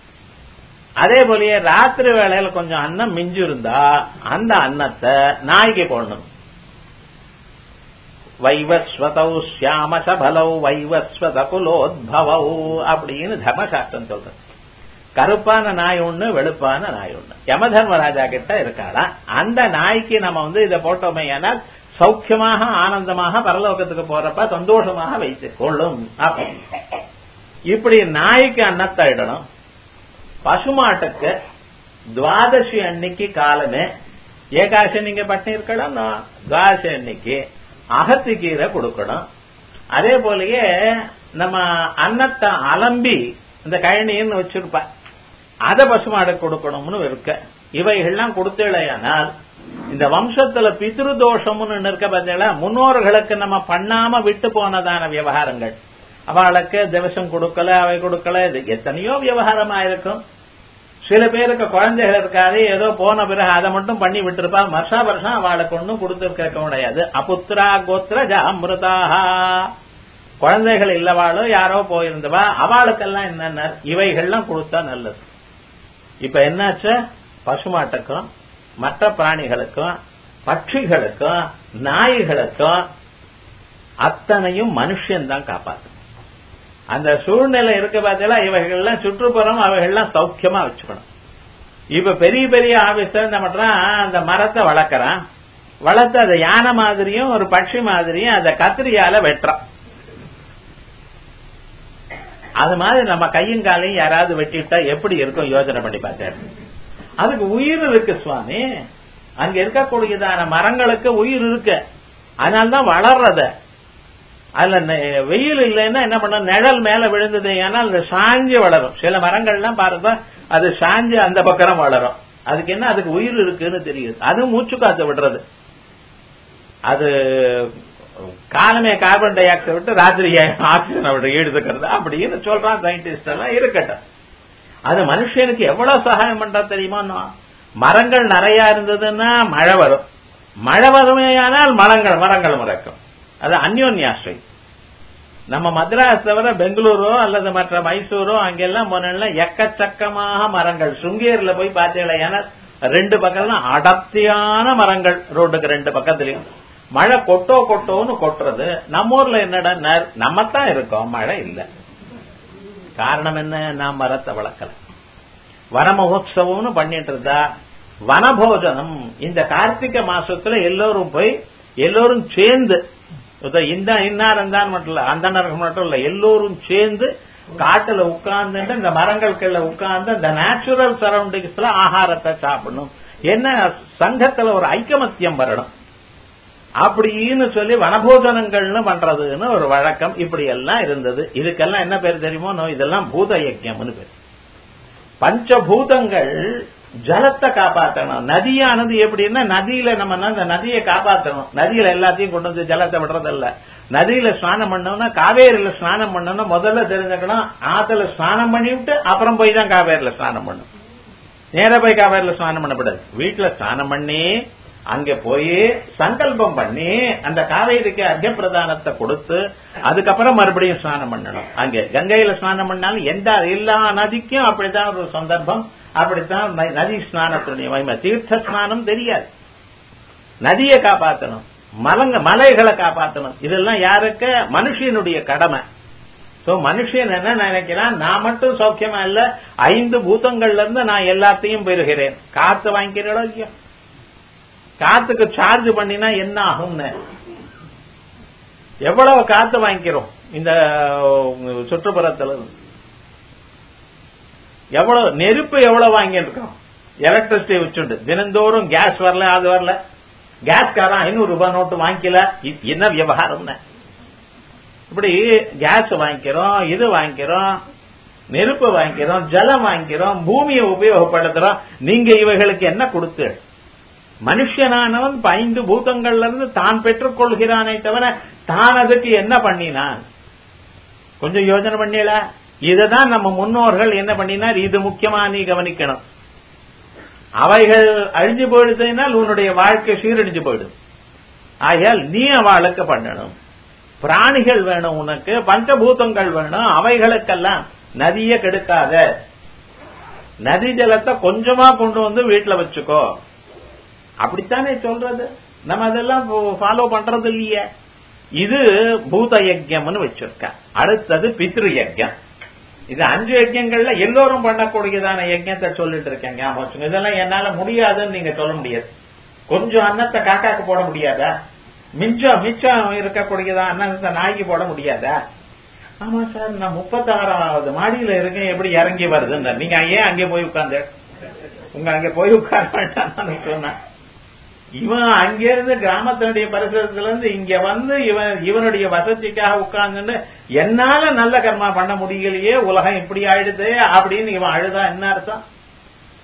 அதே போலயே ராத்திரி வேளையில கொஞ்சம் அன்னம் மிஞ்சு இருந்தா அந்த அன்னத்தை நாய்க்கு போடணும் வைவஸ்வதௌ சியாம சபலௌ வைவஸ்வத குலோத்பவௌ அப்படின்னு தர்மசாஸ்திரம் சொல்றது கருப்பான நாய் ஒண்ணு வெளுப்பான நாய் ஒண்ணு யம தர்மராஜா கிட்ட இருக்காளா அந்த நாய்க்கு நம்ம வந்து இதை போட்டோமே ஆனால் சௌக்கியமாக ஆனந்தமாக பரலோகத்துக்கு போறப்ப சந்தோஷமாக வைத்துக் கொள்ளும் இப்படி நாய்க்கு அன்னத்தை இடணும் பசுமாட்டுக்கு துவாதசி அன்னைக்கு காலமே ஏகாசி நீங்க பட்டினி இருக்கலாம் துவாதசி அன்னைக்கு அகத்துக்கீரை கொடுக்கணும் அதே போலயே நம்ம அன்னத்தை அலம்பி இந்த கழனின்னு வச்சிருப்பா அதை பசுமாடு கொடுக்கணும்னு இருக்க இவைகள்லாம் கொடுத்தேளையானால் இந்த வம்சத்துல பித்ரு தோஷம்னு இருக்க பார்த்தீங்களா முன்னோர்களுக்கு நம்ம பண்ணாம விட்டு போனதான விவகாரங்கள் அவளுக்கு திவசம் கொடுக்கல அவை கொடுக்கல இது எத்தனையோ விவகாரமா இருக்கும் சில பேருக்கு குழந்தைகள் இருக்காது ஏதோ போன பிறகு அதை மட்டும் பண்ணி விட்டுருப்பா வருஷா வருஷம் அவளுக்கு ஒன்றும் கொடுத்துருக்க முடியாது அபுத்ரா கோத்ர ஜாமிருதாஹா குழந்தைகள் இல்லவாளோ யாரோ போயிருந்தவா அவளுக்கெல்லாம் என்னென்ன இவைகள்லாம் கொடுத்தா நல்லது இப்ப என்னாச்சு பசுமாட்டுக்கும் மற்ற பிராணிகளுக்கும் பட்சிகளுக்கும் நாய்களுக்கும் அத்தனையும் மனுஷன்தான் காப்பாற்றும் அந்த சூழ்நிலை இருக்க பார்த்தீங்களா இவைகள்லாம் சுற்றுப்புறம் அவைகள்லாம் சௌக்கியமா வச்சுக்கணும் இப்ப பெரிய பெரிய ஆபீசர் என்ன பண்றான் அந்த மரத்தை வளர்க்கறான் வளர்த்து அதை யானை மாதிரியும் ஒரு பட்சி மாதிரியும் அதை கத்திரியால வெட்டுறான் அது மாதிரி நம்ம கையும் காலையும் யாராவது வெட்டிவிட்டா எப்படி இருக்கும் யோசனை பண்ணி பார்த்தாரு அதுக்கு உயிர் இருக்கு சுவாமி அங்க இருக்கக்கூடியதான மரங்களுக்கு உயிர் இருக்கு அதனால்தான் வளர்றத அதுல வெயில் இல்லைன்னா என்ன பண்ண நிழல் மேல விழுந்தது ஏன்னா அது சாஞ்சு வளரும் சில மரங்கள்லாம் பாருங்க அது சாஞ்சு அந்த பக்கம் வளரும் அதுக்கு என்ன அதுக்கு உயிர் இருக்குன்னு தெரியுது அதுவும் மூச்சு காத்து விடுறது அது காலமே கார்பன் டை ஆக்சைடு விட்டு ராத்திரி ஆக்சிஜனை விட்டு எடுத்துக்கிறது அப்படின்னு சொல்றான் சயின்டிஸ்ட் எல்லாம் இருக்கட்டும் அது மனுஷனுக்கு எவ்வளவு சகாயம் பண்றா தெரியுமா மரங்கள் நிறைய இருந்ததுன்னா மழை வரும் மழை வருமையானால் மரங்கள் மரங்கள் முறைக்கும் அது அந்யோன்யாஸ்ரை நம்ம மദ്രാஸ் தவிர பெங்களூரோ அல்லது மற்ற மைசூரோ அங்கெல்லாம் போனா எக்கச்சக்கமாக மரங்கள் சுங்கேரில போய் பார்த்தீங்களா ஏன்னா ரெண்டு பக்கம்லாம் அடர்த்தியான மரங்கள் ரோட்டுக்கு ரெண்டு பக்கத்துலயும் மழை கொட்டோ கொட்டோன்னு கொட்டுறது நம்ம ஊர்ல என்னடா நம்ம தான் இருக்கோம் மழை இல்லை காரணம் என்ன நான் மரத்தை வளர்க்கல வன மகோத்சவம்னு பண்ணிட்டு இருந்தா வனபோஜனம் இந்த கார்த்திகை மாசத்துல எல்லோரும் போய் எல்லோரும் சேர்ந்து இந்த இன்னார் தான் மட்டும் இல்ல அந்த மட்டும் இல்ல எல்லோரும் சேர்ந்து காட்டுல உட்கார்ந்து இந்த மரங்களுக்குள்ள உட்கார்ந்து இந்த நேச்சுரல் சரௌண்டிங்ஸ்ல ஆகாரத்தை சாப்பிடணும் என்ன சங்கத்துல ஒரு ஐக்கமத்தியம் வரணும் அப்படின்னு சொல்லி வனபோஜனங்கள்னு பண்றதுன்னு ஒரு வழக்கம் இப்படி எல்லாம் இருந்தது இதுக்கெல்லாம் என்ன பேர் தெரியுமோ இதெல்லாம் பூத யஜ்யம்னு பேர் பஞ்சபூதங்கள் ஜலத்தை காப்பாற்றணும் நதியானது எப்படின்னா நதியில நம்ம அந்த நதியை காப்பாற்றணும் நதியில எல்லாத்தையும் கொண்டு வந்து ஜலத்தை விடுறதில்ல நதியில ஸ்நானம் பண்ணோம்னா காவேரியில ஸ்நானம் பண்ணணும் முதல்ல தெரிஞ்சுக்கணும் ஆத்துல ஸ்நானம் பண்ணிவிட்டு அப்புறம் போய் தான் காவேரியில ஸ்நானம் பண்ணும் நேர போய் காவேரியில ஸ்நானம் பண்ணக்கூடாது வீட்டுல ஸ்நானம் பண்ணி அங்க போய் சங்கல்பம் பண்ணி அந்த காவேரிக்கு அர்க்க பிரதானத்தை கொடுத்து அதுக்கப்புறம் மறுபடியும் ஸ்நானம் பண்ணணும் அங்க கங்கையில ஸ்நானம் பண்ணாலும் எந்த எல்லா நதிக்கும் அப்படித்தான் ஒரு சந்தர்ப்பம் அப்படித்தான் நதி ஸ்நானத்துடைய மகிமை தீர்த்த ஸ்நானம் தெரியாது நதியை காப்பாற்றணும் மலங்க மலைகளை காப்பாற்றணும் இதெல்லாம் யாருக்கு மனுஷனுடைய கடமை சோ மனுஷன் என்ன நினைக்கிறான் நான் மட்டும் சௌக்கியமா இல்ல ஐந்து பூதங்கள்ல இருந்து நான் எல்லாத்தையும் பெறுகிறேன் காத்து வாங்கிக்கிறோம் இல்லையோ காத்துக்கு சார்ஜ் பண்ணினா என்ன ஆகும்னு எவ்வளவு காத்து வாங்கிக்கிறோம் இந்த சுற்றுப்புறத்துல எவ்வளவு நெருப்பு எவ்வளவு வாங்கிட்டு இருக்கோம் எலக்ட்ரிசிட்டி வச்சுண்டு தினந்தோறும் கேஸ் வரல அது வரல கேஸ்காரன் ஐநூறு ரூபாய் நோட்டு வாங்கிக்கல என்ன விவகாரம்னு இப்படி கேஸ் வாங்கிக்கிறோம் இது வாங்கிக்கிறோம் நெருப்பு வாங்கிக்கிறோம் ஜலம் வாங்கிக்கிறோம் பூமியை உபயோகப்படுத்துறோம் நீங்க இவைகளுக்கு என்ன கொடுத்து மனுஷனானவன் ஐந்து பூதங்கள்ல இருந்து தான் பெற்றுக் கொள்கிறானே தவிர தான் அதுக்கு என்ன பண்ணினான் கொஞ்சம் யோசனை பண்ணல இதுதான் நம்ம முன்னோர்கள் என்ன பண்ணினார் இது முக்கியமா நீ கவனிக்கணும் அவைகள் அழிஞ்சு போயிடுதுனால் உன்னுடைய வாழ்க்கை சீரழிஞ்சு போயிடும் ஆகையால் நீ அவளுக்கு பண்ணணும் பிராணிகள் வேணும் உனக்கு பஞ்சபூதங்கள் வேணும் அவைகளுக்கெல்லாம் நதிய கெடுக்காத நதி ஜலத்தை கொஞ்சமா கொண்டு வந்து வீட்டுல வச்சுக்கோ அப்படித்தானே சொல்றது நம்ம அதெல்லாம் ஃபாலோ பண்றது இல்லையே இது பூத யஜ்யம்னு வச்சிருக்க அடுத்தது பித்ரு யஜ்யம் இது அஞ்சு யஜ்யங்கள்ல எல்லோரும் பண்ணக்கூடியதான யஜ்யத்தை சொல்லிட்டு இருக்கேன் ஞாபகம் இதெல்லாம் என்னால முடியாதுன்னு நீங்க சொல்ல முடியாது கொஞ்சம் அன்னத்தை காக்காக்கு போட முடியாதா மிச்சம் மிச்சம் இருக்கக்கூடியதா அன்னத்தை நாய்க்கு போட முடியாதா ஆமா சார் நான் முப்பத்தாறாவது மாடியில இருக்கேன் எப்படி இறங்கி வருதுன்னு நீங்க ஏன் அங்கே போய் உட்கார்ந்து உங்க அங்க போய் உட்கார வேண்டாம் சொன்னேன் இவன் அங்கிருந்து கிராமத்தினுடைய பரிசரத்துல இருந்து இங்க வந்து இவன் இவனுடைய வசதிக்காக உட்கார்ந்து என்னால நல்ல கர்மா பண்ண முடியலையே உலகம் இப்படி ஆயிடுது அப்படின்னு இவன் அழுதா என்ன அர்த்தம்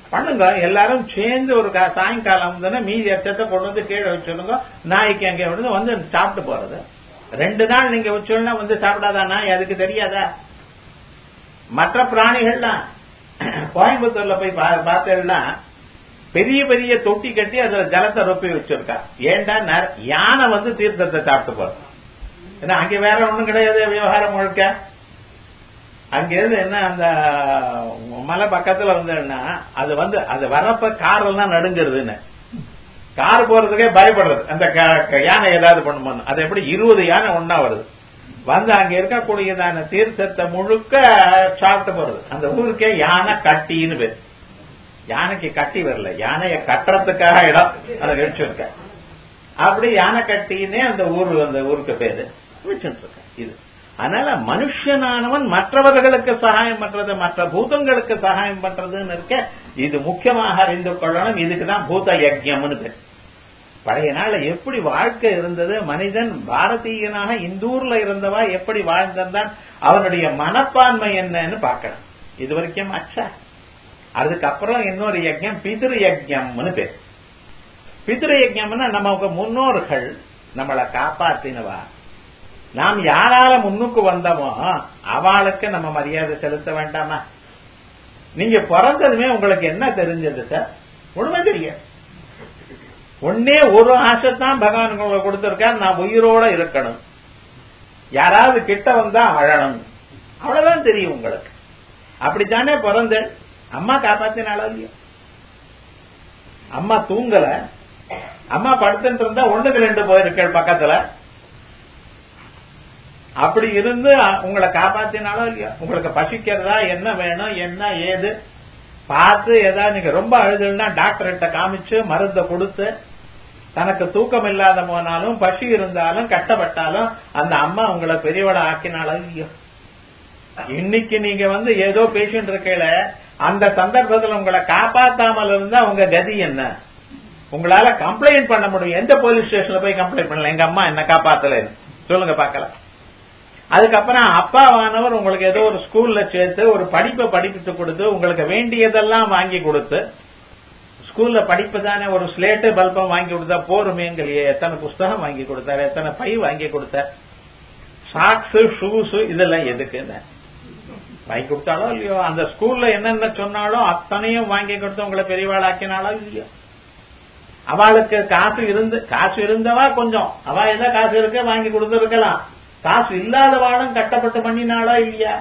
பண்ணுங்க எல்லாரும் சேர்ந்து ஒரு கா- சாயங்காலம் வந்து மீதி எச்சத்தை கொண்டு வந்து கீழே வச்சிருங்க நாய்க்கு அங்கே விடுங்க வந்து சாப்பிட்டு போறது ரெண்டு நாள் நீங்க வச்சோம்னா வந்து சாப்பிடாதா நாய் அதுக்கு தெரியாதா மற்ற பிராணிகள்லாம் கோயம்புத்தூர்ல போய் பா- பார்த்தேன்னா பெரிய பெரிய தொட்டி கட்டி அதுல ஜலத்தை ரொப்பி வச்சிருக்கா ஏண்டா நர- யானை வந்து தீர்த்தத்தை சாப்பிட்டு போறது ஏன்னா அங்க வேற ஒண்ணும் கிடையாது விவகாரம் முழுக்க அங்க இருந்து என்ன அந்த மலை பக்கத்துல வந்தேன்னா அது வந்து அது வரப்ப கார் எல்லாம் நடுங்கிறதுன்னு கார் போறதுக்கே பயப்படுறது அந்த க- க- யானை ஏதாவது பண்ணுமோன்னு அது எப்படி இருபது யானை ஒன்னா வருது வந்து அங்க இருக்கக்கூடியதான தீர்த்தத்தை முழுக்க சாப்பிட்டு போறது அந்த ஊருக்கே யானை கட்டின்னு பேரு யானைக்கு கட்டி வரல யானையை கட்டுறதுக்காக இடம் அதை வச்சிருக்க அப்படி யானை கட்டினே அந்த ஊர் அந்த ஊருக்கு பேரு வச்சுட்டு இருக்க இது அதனால மனுஷனானவன் மற்றவர்களுக்கு சகாயம் பண்றது மற்ற பூதங்களுக்கு சகாயம் பண்றதுன்னு இருக்க இது முக்கியமாக அறிந்து கொள்ளணும் இதுக்கு தான் பூத யஜ்யம்னு பேர் பழைய நாள்ல எப்படி வாழ்க்கை இருந்தது மனிதன் பாரதீயனாக இந்தூர்ல இருந்தவா எப்படி வாழ்ந்திருந்தான் அவனுடைய மனப்பான்மை என்னன்னு பார்க்கணும் இது வரைக்கும் அச்சா அதுக்கப்புறம் இன்னொரு யஜ்யம் பிதிரு யஜ்யம்னு பேர் பிதிரு யஜ்யம்னா நமக்கு முன்னோர்கள் நம்மளை காப்பாத்தினவா நாம் யாரால முன்னுக்கு வந்தோமோ அவளுக்கு நம்ம மரியாதை செலுத்த வேண்டாமா நீங்க பிறந்ததுமே உங்களுக்கு என்ன தெரிஞ்சது சார் ஒண்ணுமே தெரியாது ஒன்னே ஒரு ஆசை தான் பகவான் உங்களுக்கு கொடுத்திருக்கார் நான் உயிரோட இருக்கணும் யாராவது கிட்ட வந்தா அழணும் அவ்வளவுதான் தெரியும் உங்களுக்கு அப்படித்தானே பிறந்த அம்மா காப்பாத்தினாலோ இல்லையோ அம்மா தூங்கல அம்மா படுத்துட்டு இருந்தா ஒண்ணுக்கு ரெண்டு போயிருக்கள் பக்கத்துல அப்படி இருந்து உங்களை காப்பாத்தினாலோ இல்லையா உங்களுக்கு பசிக்கிறதா என்ன வேணும் என்ன ஏது பார்த்து ஏதாவது நீங்க ரொம்ப அழுதுன்னா டாக்டர்கிட்ட காமிச்சு மருந்தை கொடுத்து தனக்கு தூக்கம் இல்லாத போனாலும் பசி இருந்தாலும் கஷ்டப்பட்டாலும் அந்த அம்மா உங்களை பெரியவள ஆக்கினாலும் இல்லையோ இன்னைக்கு நீங்க வந்து ஏதோ பேஷண்ட் இருக்கையில அந்த சந்தர்ப்பத்தில் உங்களை காப்பாத்தாமல் இருந்தா உங்க கதி என்ன உங்களால கம்ப்ளைண்ட் பண்ண முடியும் எந்த போலீஸ் ஸ்டேஷன்ல போய் கம்ப்ளைண்ட் பண்ணல எங்க அம்மா என்ன காப்பாத்தல சொல்லுங்க பார்க்கலாம் அதுக்கப்புறம் அப்பாவானவர் உங்களுக்கு ஏதோ ஒரு ஸ்கூல்ல சேர்த்து ஒரு படிப்பை படிப்பித்து கொடுத்து உங்களுக்கு வேண்டியதெல்லாம் வாங்கி கொடுத்து ஸ்கூல்ல படிப்பு தானே ஒரு ஸ்லேட்டு பல்பம் வாங்கி கொடுத்தா போருமேங்கலையே எத்தனை புஸ்தகம் வாங்கி கொடுத்தாரு எத்தனை பை வாங்கி கொடுத்தார் சாக்ஸ் ஷூஸ் இதெல்லாம் எதுக்குன்னு வாங்கி கொடுத்தாலோ இல்லையோ அந்த ஸ்கூல்ல என்னென்ன சொன்னாலோ அத்தனையும் வாங்கி கொடுத்து உங்களை பெரியவாள் ஆக்கினாலோ இல்லையோ அவளுக்கு காசு இருந்து காசு இருந்தவா கொஞ்சம் அவ ஏதோ காசு இருக்க வாங்கி கொடுத்துருக்கலாம் காசு இல்லாதவாளும் கட்டப்பட்டு பண்ணினாளா இல்லையா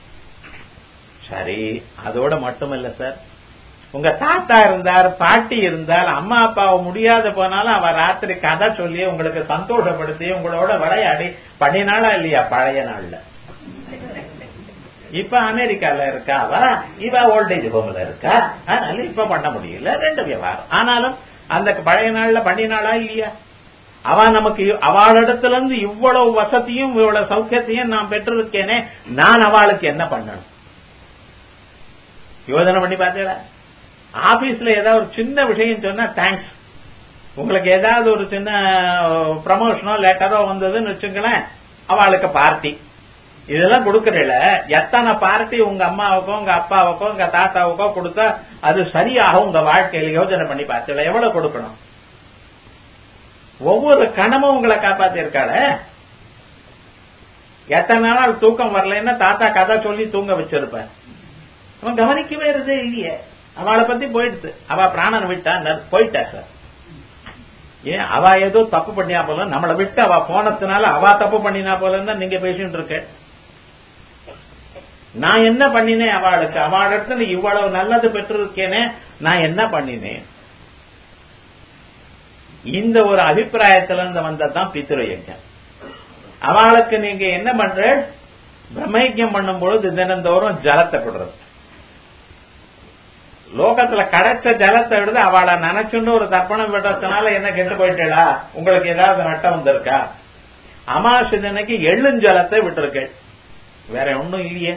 சரி அதோட மட்டுமல்ல சார் உங்க தாத்தா இருந்தார் பாட்டி இருந்தார் அம்மா அப்பாவை முடியாத போனாலும் அவ ராத்திரி கதை சொல்லி உங்களுக்கு சந்தோஷப்படுத்தி உங்களோட விளையாடி பண்ணினாளா இல்லையா பழைய நாள்ல இப்ப அமெரிக்கால இருக்கா அவ இவ ஓல்டேஜ் ஹோம்ல இருக்கா அதனால இப்ப பண்ண முடியல ரெண்டு விவகாரம் ஆனாலும் அந்த பழைய நாள்ல பண்ணினாளா இல்லையா அவ நமக்கு அவளிடத்துல இருந்து இவ்வளவு வசதியும் இவ்வளவு சௌக்கியத்தையும் நான் பெற்றிருக்கேனே நான் அவளுக்கு என்ன பண்ணணும் யோசனை பண்ணி பார்த்தீங்களா ஆபீஸ்ல ஏதாவது ஒரு சின்ன விஷயம் சொன்னா தேங்க்ஸ் உங்களுக்கு ஏதாவது ஒரு சின்ன ப்ரமோஷனோ லெட்டரோ வந்ததுன்னு வச்சுங்களேன் அவளுக்கு பார்ட்டி இதெல்லாம் கொடுக்கறல எத்தனை பார்ட்டி உங்க அம்மாவுக்கோ உங்க அப்பாவுக்கோ உங்க தாத்தாவுக்கோ கொடுத்தா அது சரியாக உங்க வாழ்க்கையில யோசனை பண்ணி பார்த்தல எவ்வளவு கொடுக்கணும் ஒவ்வொரு கணமும் உங்களை காப்பாத்தி இருக்காள எத்தனை நாள் தூக்கம் வரலன்னா தாத்தா கதை சொல்லி தூங்க வச்சிருப்பேன் அவன் கவனிக்கவே இருந்தே இல்லையே அவளை பத்தி போயிடுச்சு அவ பிராணன் விட்டா போயிட்டா சார் ஏன் அவ ஏதோ தப்பு பண்ணியா போல நம்மளை விட்டு அவ போனதுனால அவ தப்பு பண்ணினா போல நீங்க பேசிட்டு இருக்க நான் என்ன பண்ணினேன் அவளுக்கு அவளிடத்துல இவ்வளவு நல்லது பெற்றிருக்கேனே நான் என்ன பண்ணினேன் இந்த ஒரு அபிப்பிராயத்துல இருந்து வந்ததுதான் பித்ரு யஜ்யம் அவளுக்கு நீங்க என்ன பண்ற பிரம்மயஜம் பண்ணும் பொழுது தினந்தோறும் ஜலத்தை கொடுறது லோகத்துல கிடைச்ச ஜலத்தை விடுது அவளை நினைச்சுன்னு ஒரு தர்ப்பணம் விடுறதுனால என்ன கெட்டு போயிட்டா உங்களுக்கு ஏதாவது நட்டம் வந்திருக்கா அமாவாசை தினைக்கு எள்ளுஞ்சலத்தை விட்டுருக்கு வேற ஒண்ணும் இல்லையே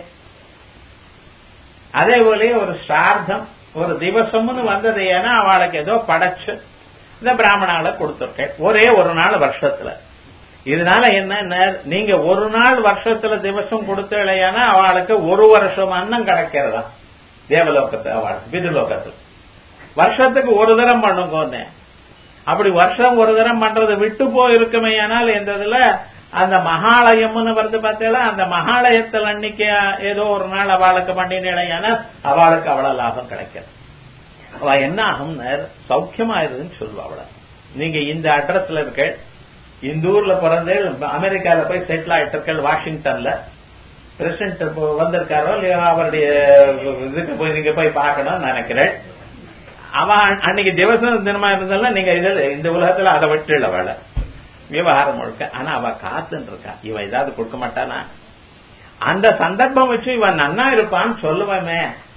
அதே போல ஒரு சார்த்தம் ஒரு திவசம்னு வந்தது ஏன்னா அவளுக்கு ஏதோ படைச்சு இந்த பிராமணால கொடுத்துருக்கேன் ஒரே ஒரு நாள் வருஷத்துல இதனால என்ன நீங்க ஒரு நாள் வருஷத்துல திவசம் கொடுத்தலையானா அவளுக்கு ஒரு வருஷம் அன்னம் கிடைக்கிறதா தேவலோகத்து அவளுக்கு பிதுலோகத்தில் வருஷத்துக்கு ஒரு தரம் பண்ணுங்கன்னு அப்படி வருஷம் ஒரு தரம் பண்றது விட்டு போயிருக்குமே ஆனால் எந்த இதுல அந்த மகாலயம்னு வருது பார்த்தீங்களா அந்த மகாலயத்தில் அன்னைக்கு ஏதோ ஒரு நாள் அவளுக்கு பண்ணினேனால் அவளுக்கு அவ்வளவு லாபம் கிடைக்காது அவ என்ன ஆகும்னு சௌக்கியமா இருக்குன்னு சொல்லுவா அவள நீங்க இந்த அட்ரஸ்ல இருக்க இந்த ஊர்ல பிறந்து அமெரிக்கால போய் செட்டில் ஆயிட்டு இருக்க வாஷிங்டன்ல பிரசிடன்ட் வந்திருக்காரோ இல்லையோ அவருடைய இதுக்கு போய் நீங்க போய் பார்க்கணும்னு நினைக்கிறேன் அவன் அன்னைக்கு திவசம் தினமா இருந்தாலும் நீங்க இதுல இந்த உலகத்துல அதை விட்டுல அவளை விவகாரம் முழுக்க ஆனா அவ காத்துன்னு இருக்கா இவன் ஏதாவது கொடுக்க மாட்டானா அந்த சந்தர்ப்பம் வச்சு இவன் நன்னா இருப்பான்னு சொல்லுவேமே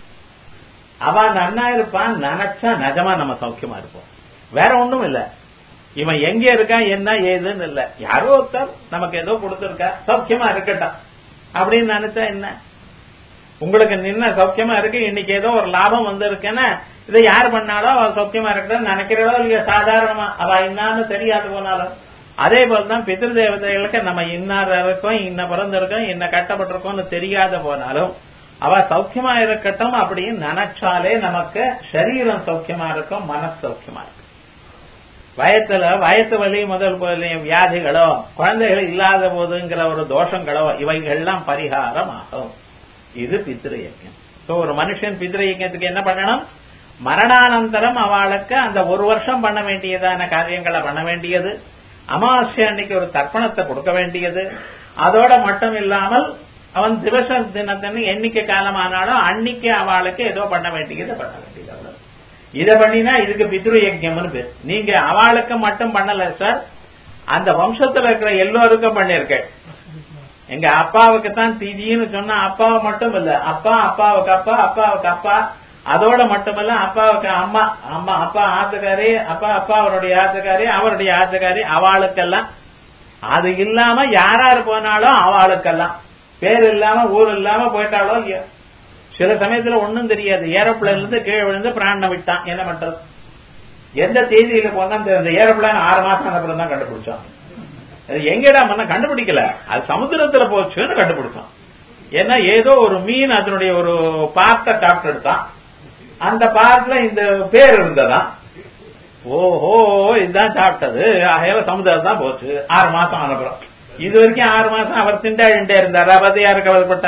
அவன் நன்னா இருப்பான் நினைச்சா நிஜமா நம்ம சௌக்கியமா இருப்போம் வேற ஒண்ணும் இல்ல இவன் எங்க இருக்கான் என்ன ஏதுன்னு இல்ல யாரோ ஒருத்தர் நமக்கு ஏதோ கொடுத்திருக்கா சௌக்கியமா இருக்கட்டும் அப்படின்னு நினைச்சா என்ன உங்களுக்கு நின்ன சௌக்கியமா இருக்கு இன்னைக்கு ஏதோ ஒரு லாபம் வந்திருக்குன்னா இதை யார் பண்ணாலும் அவ சௌக்கியமா இருக்கட்டும் நினைக்கிறதோ இல்லையா சாதாரணமா அவ என்னான்னு தெரியாது போனாலும் அதே போலதான் பிதிரு தேவதைகளுக்கு நம்ம இன்னார் இருக்கோம் இன்ன பிறந்திருக்கோம் இன்ன கட்டப்பட்டிருக்கோம்னு தெரியாத போனாலும் அவ சௌக்கியமா இருக்கட்டும் அப்படின்னு நினைச்சாலே நமக்கு சரீரம் சௌக்கியமா இருக்கும் மனசு சௌக்கியமா இருக்கும் வயத்துல வயத்து வலி முதல் வியாதிகளோ குழந்தைகள் இல்லாத போதுங்கிற ஒரு தோஷங்களோ இவைகள்லாம் பரிகாரம் ஆகும் இது பித்திரு யஜ்யம் ஒரு மனுஷன் பித்திரு யஜ்யத்துக்கு என்ன பண்ணணும் மரணானந்தரம் அவளுக்கு அந்த ஒரு வருஷம் பண்ண வேண்டியதான காரியங்களை பண்ண வேண்டியது அமாவாசை அன்னைக்கு ஒரு தர்ப்பணத்தை கொடுக்க வேண்டியது அதோட மட்டும் இல்லாமல் அவன் திவச தினத்தன்னு என்னைக்கு காலமானாலும் அன்னைக்கு அவளுக்கு ஏதோ பண்ண வேண்டியது பண்ண வேண்டியது அவ்வளவு இதை பண்ணினா இதுக்கு பித்ரு யஜ்யம்னு பேர் நீங்க அவளுக்கு மட்டும் பண்ணல சார் அந்த வம்சத்துல இருக்கிற எல்லோருக்கும் பண்ணிருக்கேன் எங்க அப்பாவுக்கு தான் திதின்னு சொன்னா அப்பாவை மட்டும் இல்ல அப்பா அப்பாவுக்கு அப்பா அப்பாவுக்கு அப்பா அதோட மட்டுமல்ல அப்பாவுக்கு அம்மா அம்மா அப்பா ஆத்துக்காரி அப்பா அப்பா அவருடைய ஆத்துக்காரி அவருடைய ஆத்துக்காரி அவளுக்கெல்லாம் அது இல்லாம யாராரு போனாலும் அவளுக்கெல்லாம் பேர் இல்லாம ஊர் இல்லாம போயிட்டாலோ இல்லையோ சில சமயத்துல ஒண்ணும் தெரியாது ஏரோப்ளேன்ல இருந்து கீழே விழுந்து பிராணம் விட்டான் என்ன பண்றது எந்த தேதியில போனா இந்த ஏரோப்ளேன் ஆறு மாசம் அப்புறம் தான் கண்டுபிடிச்சான் எங்கடா மன்ன கண்டுபிடிக்கல அது சமுத்திரத்துல போச்சுன்னு கண்டுபிடிச்சான் ஏன்னா ஏதோ ஒரு மீன் அதனுடைய ஒரு பார்ட்டை சாப்பிட்டு எடுத்தான் அந்த பார்ட்ல இந்த பேர் இருந்ததா ஓஹோ இதுதான் சாப்பிட்டது ஆகையால சமுதாயம் தான் போச்சு ஆறு மாசம் அனுப்புறோம் இது வரைக்கும் ஆறு மாசம் அவர் திண்டாடிண்டே இருந்தாரா பத்தி யாரு கவலைப்பட்ட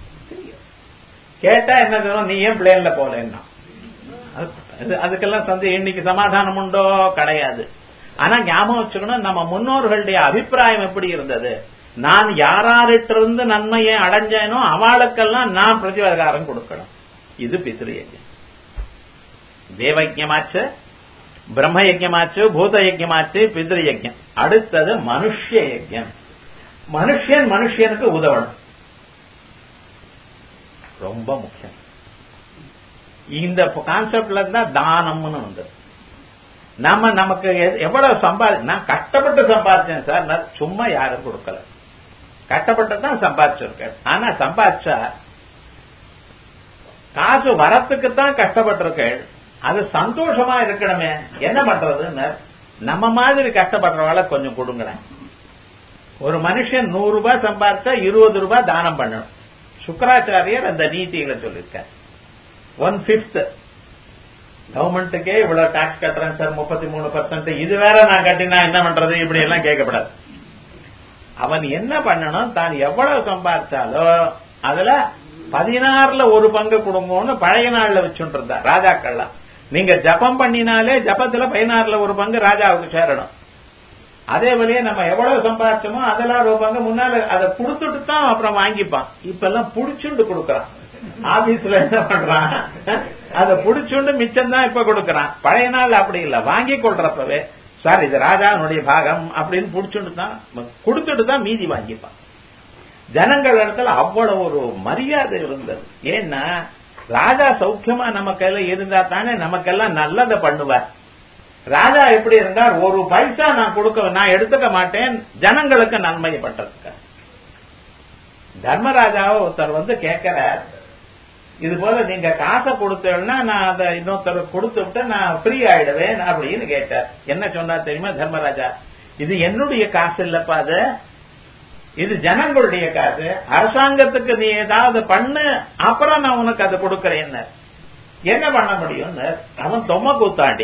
கேட்டா என்ன சொல்லும் நீ ஏன் பிளேன்ல போலன்னா அதுக்கெல்லாம் சந்தை இன்னைக்கு சமாதானம் உண்டோ கிடையாது ஆனா ஞாபகம் வச்சுக்கணும் நம்ம முன்னோர்களுடைய அபிப்பிராயம் எப்படி இருந்தது நான் யாராரிட்டிருந்து நன்மையை அடைஞ்சேனோ அவளுக்கெல்லாம் நான் பிரதிவாகாரம் கொடுக்கணும் இது பித்ரு யஜ்யம் தேவயஜமாச்சு பிரம்ம யஜ்யமாச்சு பூத யஜ்யமாச்சு பித்ரு யஜ்யம் அடுத்தது மனுஷ யஜ்யம் மனுஷன் மனுஷனுக்கு உதவணும் ரொம்ப முக்கியம் இந்த கான்செப்ட்ல இருந்தா தானம்னு வந்து நம்ம நமக்கு எவ்வளவு சம்பாதி நான் கஷ்டப்பட்டு சம்பாதிச்சேன் சார் நான் சும்மா யாரும் கொடுக்கல கஷ்டப்பட்டு தான் சம்பாதிச்சிருக்கேன் ஆனா சம்பாதிச்சா காசு வரத்துக்கு தான் கஷ்டப்பட்டிருக்கேன் அது சந்தோஷமா இருக்கணுமே என்ன பண்றதுன்னு நம்ம மாதிரி கஷ்டப்படுறவாள கொஞ்சம் கொடுங்களேன் ஒரு மனுஷன் நூறு ரூபாய் சம்பாதிச்சா இருபது ரூபாய் தானம் பண்ணணும் சுக்கராச்சாரியர் அந்த நீதிகளை சொல்லியிருக்கார் ஒன் பிப்த் கவர்மெண்ட்டுக்கே இவ்வளவு டாக்ஸ் கட்டுறேன் சார் முப்பத்தி மூணு பர்சன்ட் இது வேற நான் கட்டினா என்ன பண்றது இப்படி எல்லாம் கேட்கப்படாது அவன் என்ன பண்ணணும் தான் எவ்வளவு சம்பாதிச்சாலோ அதுல பதினாறுல ஒரு பங்கு கொடுங்கன்னு பழைய நாள்ல வச்சுட்டு இருந்தா ராஜாக்கள்லாம் நீங்க ஜபம் பண்ணினாலே ஜபத்துல பதினாறுல ஒரு பங்கு ராஜாவுக்கு சேரணும் அதே வழியே நம்ம எவ்வளவு சம்பாதிச்சோமோ அதெல்லாம் ஒரு பங்கு முன்னால அதை கொடுத்துட்டு தான் அப்புறம் வாங்கிப்பான் இப்ப எல்லாம் புடிச்சுண்டு கொடுக்கறான் ஆபீஸ்ல என்ன பண்றான் அதை புடிச்சுண்டு மிச்சம் தான் இப்ப கொடுக்கறான் பழைய நாள் அப்படி இல்ல வாங்கி கொள்றப்பவே சார் இது ராஜானுடைய பாகம் அப்படின்னு புடிச்சுட்டு தான் கொடுத்துட்டு தான் மீதி வாங்கிப்பான் ஜனங்கள் இடத்துல அவ்வளவு ஒரு மரியாதை இருந்தது ஏன்னா ராஜா சௌக்கியமா நம்ம கையில இருந்தா தானே நமக்கெல்லாம் நல்லதை பண்ணுவார் ராஜா எப்படி இருந்தார் ஒரு பைசா நான் கொடுக்க நான் எடுத்துக்க மாட்டேன் ஜனங்களுக்கு நன்மையை பண்றதுக்கு தர்மராஜாவை ஒருத்தர் வந்து கேட்கிறார் இது போல நீங்க காசை கொடுத்தேன்னா நான் அதை இன்னொருத்தர் கொடுத்து விட்டு நான் ஃப்ரீ ஆயிடுவேன் அப்படின்னு கேட்டார் என்ன சொன்னார் தெரியுமா தர்மராஜா இது என்னுடைய காசு இல்லப்பா அது இது ஜனங்களுடைய காசு அரசாங்கத்துக்கு நீ ஏதாவது பண்ணு அப்புறம் நான் உனக்கு அதை கொடுக்கறேன் என்ன பண்ண முடியும் அவன் தொம்ம கூத்தாண்டி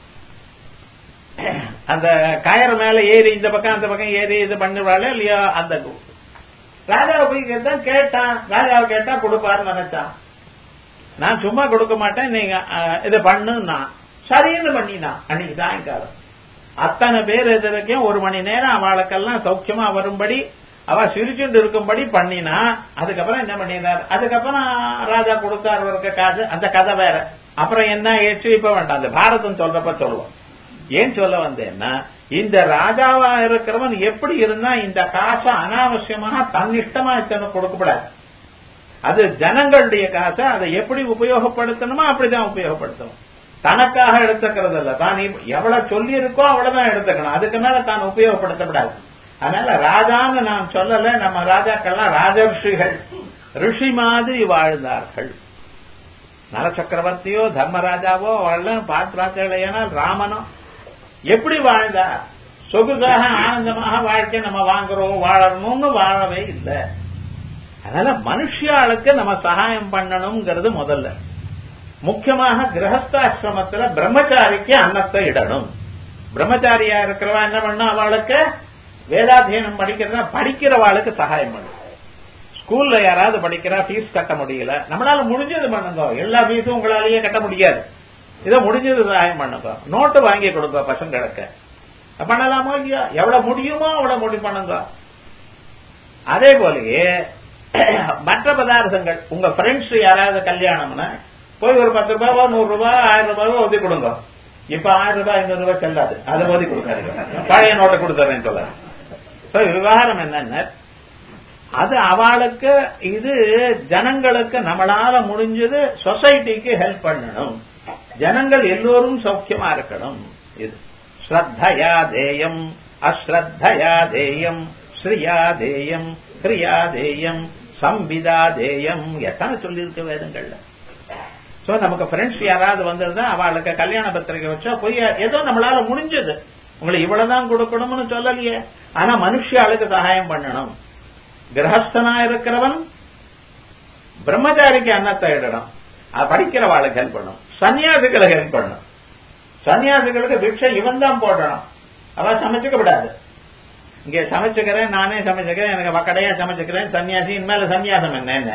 அந்த கயர் மேல ஏறி இந்த பக்கம் அந்த பக்கம் ஏறி இது பண்ணுவாள் இல்லையா அந்த கூத்து ராஜாவை போய் கேட்டா கேட்டான் ராஜாவை கேட்டா கொடுப்பாருன்னு நினைச்சான் நான் சும்மா கொடுக்க மாட்டேன் நீங்க இதை பண்ணுன்னா சரின்னு பண்ணினா அன்னைக்கு சாயங்காலம் அத்தனை பேர் எதிர்க்கும் ஒரு மணி நேரம் அவளுக்கெல்லாம் சௌக்கியமா வரும்படி அவ சிரிச்சுட்டு இருக்கும்படி பண்ணினா அதுக்கப்புறம் என்ன பண்ணினார் அதுக்கப்புறம் ராஜா கொடுத்தார் அவருக்கு காசு அந்த கதை வேற அப்புறம் என்ன ஏற்று இப்ப வேண்டாம் அந்த பாரதம் சொல்றப்ப சொல்லுவோம் ஏன் சொல்ல வந்தேன்னா இந்த ராஜாவா இருக்கிறவன் எப்படி இருந்தா இந்த காசை அனாவசியமாக தன்னிஷ்டமா இத்தனை கொடுக்கப்படாது அது ஜனங்களுடைய காசை அதை எப்படி உபயோகப்படுத்தணுமோ அப்படிதான் உபயோகப்படுத்தணும் தனக்காக எடுத்துக்கிறது இல்ல தான் எவ்வளவு சொல்லி இருக்கோ அவ்வளவுதான் எடுத்துக்கணும் அதுக்கு மேல தான் உபயோகப்படுத்தப்படாது அதனால ராஜான்னு நான் சொல்லல நம்ம ராஜாக்கள்லாம் ராஜர்ஷிகள் ரிஷி மாதிரி வாழ்ந்தார்கள் நல சக்கரவர்த்தியோ தர்மராஜாவோ அவள் பார்த்தார்கள் ராமனோ எப்படி வாழ்ந்தா சொகுசாக ஆனந்தமாக வாழ்க்கை நம்ம வாங்குறோம் வாழணும்னு வாழவே இல்லை அதனால மனுஷியாளுக்கு நம்ம சகாயம் பண்ணணுங்கிறது முதல்ல முக்கியமாக கிரகஸ்தாசிரமத்துல பிரம்மச்சாரிக்கு அன்னத்தை இடணும் பிரம்மச்சாரியா இருக்கிறவா என்ன பண்ணா அவளுக்கு வேதாத்தியனம் படிக்கிறதா படிக்கிறவாளுக்கு சகாயம் பண்ணும் ஸ்கூல்ல யாராவது படிக்கிறா ஃபீஸ் கட்ட முடியல நம்மளால முடிஞ்சது பண்ணுங்க எல்லா ஃபீஸும் உங்களாலேயே கட்ட முடியாது இதை முடிஞ்சது சகாயம் பண்ணுங்க நோட்டு வாங்கி கொடுங்க பசங்களுக்கு பண்ணலாமோ இல்லையா எவ்வளவு முடியுமோ அவ்வளவு முடி பண்ணுங்க அதே போலயே மற்ற பதார்த்தங்கள் உங்க ஃப்ரெண்ட்ஸ் யாராவது கல்யாணம்னா போய் ஒரு பத்து ரூபாவோ நூறு ரூபாய் ஆயிரம் ரூபாவோ ஒதுக்கி கொடுங்க இப்ப ஆயிரம் ரூபாய் ஐநூறு ரூபாய் செல்லாது அதை ஒதுக்கி கொடுக்காதீங்க பழைய நோட்டை கொடுத்துறேன்னு சொல்ல விவகாரம் என்னன்னா அது அவளுக்கு இது ஜனங்களுக்கு நம்மளால முடிஞ்சது சொசைட்டிக்கு ஹெல்ப் பண்ணணும் ஜனங்கள் எல்லோரும் சௌக்கியமா இருக்கணும் இது ஸ்ரத்தையா தேயம் அஸ்ரத்தையா தேயம் ஸ்ரீயா தேயம் கிரியா தேயம் சம்பிதா தேயம் எத்தனை சொல்லியிருக்கு வேதங்கள்ல சோ நமக்கு ஃப்ரெண்ட்ஸ் யாராவது வந்திருந்தா அவளுக்கு கல்யாண பத்திரிகை வச்சா போய் ஏதோ நம்மளால முடிஞ்சது உங்களுக்கு இவ்வளவுதான் கொடுக்கணும்னு சொல்லலையே ஆனா மனுஷியாளுக்கு சகாயம் பண்ணணும் கிரகஸ்தனா இருக்கிறவன் பிரம்மச்சாரிக்கு அன்னத்தை இடணும் படிக்கிறவாளுக்கு ஹெல்ப் பண்ணும் சன்னியாசிகளுக்கு ஹெல்ப் பண்ணும் சன்னியாசிகளுக்கு பிக்ஷை இவன் தான் போடணும் அவ சமைச்சுக்க விடாது இங்க சமைச்சுக்கிறேன் நானே சமைச்சுக்கிறேன் எனக்கு வக்கடையா சமைச்சுக்கிறேன் சன்னியாசி இனிமேல சன்னியாசம் என்ன என்ன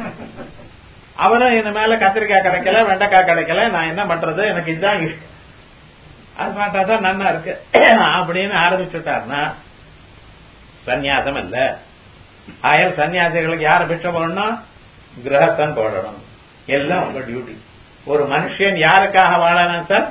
அவரும் இந்த மேல கத்திரிக்காய் கிடைக்கல வெண்டைக்காய் கிடைக்கல நான் என்ன பண்றது எனக்கு இதுதான் இஷ்டம் அது மாட்டாதான் நன்னா இருக்கு அப்படின்னு ஆரம்பிச்சுட்டாருன்னா சன்னியாசம் இல்ல ஆயிரம் சன்னியாசிகளுக்கு யார பிச்சை போடணும் கிரகத்தன் போடணும் எல்லாம் உங்க டியூட்டி ஒரு மனுஷன் யாருக்காக வாழணும் சார்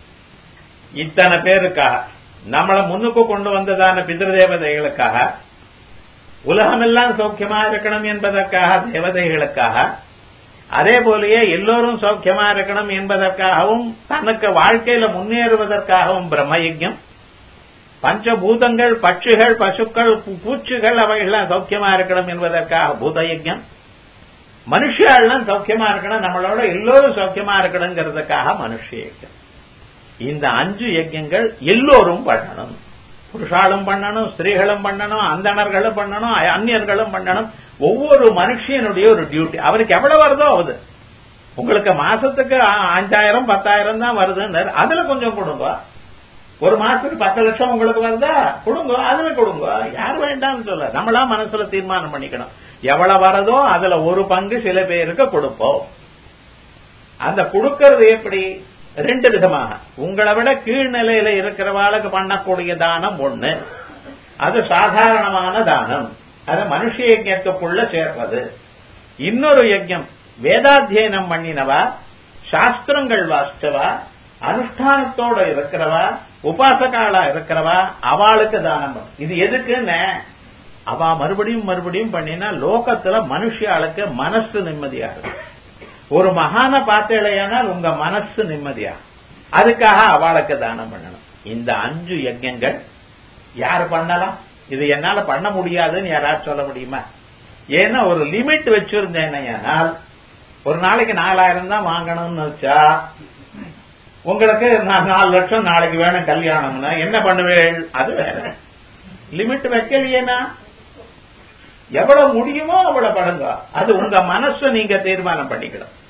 இத்தனை பேருக்காக நம்மளை முன்னுக்கு கொண்டு வந்ததான பிதிருதேவதைகளுக்காக உலகமெல்லாம் சௌக்கியமா இருக்கணும் என்பதற்காக தேவதைகளுக்காக அதே போலயே எல்லோரும் சௌக்கியமா இருக்கணும் என்பதற்காகவும் தனக்கு வாழ்க்கையில முன்னேறுவதற்காகவும் பிரம்மயஜம் பஞ்சபூதங்கள் பட்சிகள் பசுக்கள் பூச்சிகள் அவைகள்லாம் சௌக்கியமா இருக்கணும் என்பதற்காக பூதயஜம் மனுஷாலாம் சௌக்கியமா இருக்கணும் நம்மளோட எல்லோரும் சௌக்கியமா இருக்கணுங்கிறதுக்காக மனுஷ யஜ்யம் இந்த அஞ்சு யஜ்யங்கள் எல்லோரும் பண்ணணும் புருஷாலும் பண்ணணும் ஸ்திரீகளும் பண்ணணும் அந்தணர்களும் பண்ணணும் அந்நியர்களும் பண்ணணும் ஒவ்வொரு மனுஷனுடைய ஒரு டியூட்டி அவருக்கு எவ்வளவு வருதோ ஆகுது உங்களுக்கு மாசத்துக்கு அஞ்சாயிரம் பத்தாயிரம் தான் வருதுன்னு அதுல கொஞ்சம் கொடுங்க ஒரு மாசத்துக்கு பத்து லட்சம் உங்களுக்கு வருதா கொடுங்க அதுல கொடுங்க யார் வேண்டாம்னு சொல்ல நம்மளா மனசுல தீர்மானம் பண்ணிக்கணும் எவ்வளவு வரதோ அதுல ஒரு பங்கு சில பேருக்கு கொடுப்போம் அந்த கொடுக்கறது எப்படி ரெண்டு விதமாக உங்களை விட கீழ்நிலையில இருக்கிறவாளுக்கு பண்ணக்கூடிய தானம் ஒண்ணு அது சாதாரணமான தானம் அது மனுஷ யஜ்யத்துக்குள்ள சேர்றது இன்னொரு யஜ்யம் வேதாத்தியனம் பண்ணினவா சாஸ்திரங்கள் வாசிச்சவா அனுஷ்டானத்தோட இருக்கிறவா உபாசகாலா இருக்கிறவா அவளுக்கு தானம் இது எதுக்குன்னு அவ மறுபடியும் மறுபடியும் பண்ணினா லோகத்துல மனுஷியாளுக்கு மனசு நிம்மதியா இருக்கும் ஒரு மகான பார்த்தேலையானால் உங்க மனசு நிம்மதியா அதுக்காக அவளுக்கு தானம் பண்ணணும் இந்த அஞ்சு யஜ்யங்கள் யார் பண்ணலாம் இது என்னால பண்ண முடியாதுன்னு யாராவது சொல்ல முடியுமா ஏன்னா ஒரு லிமிட் வச்சிருந்தேனால் ஒரு நாளைக்கு நாலாயிரம் தான் வாங்கணும்னு வச்சா உங்களுக்கு நான் நாலு லட்சம் நாளைக்கு வேணும் கல்யாணம்னா என்ன பண்ணுவேள் அது வேற லிமிட் வைக்கலையேனா எவ்வளவு முடியுமோ அவ்வளவு படுங்க அது உங்க மனசு நீங்க தீர்மானம் பண்ணிக்கணும்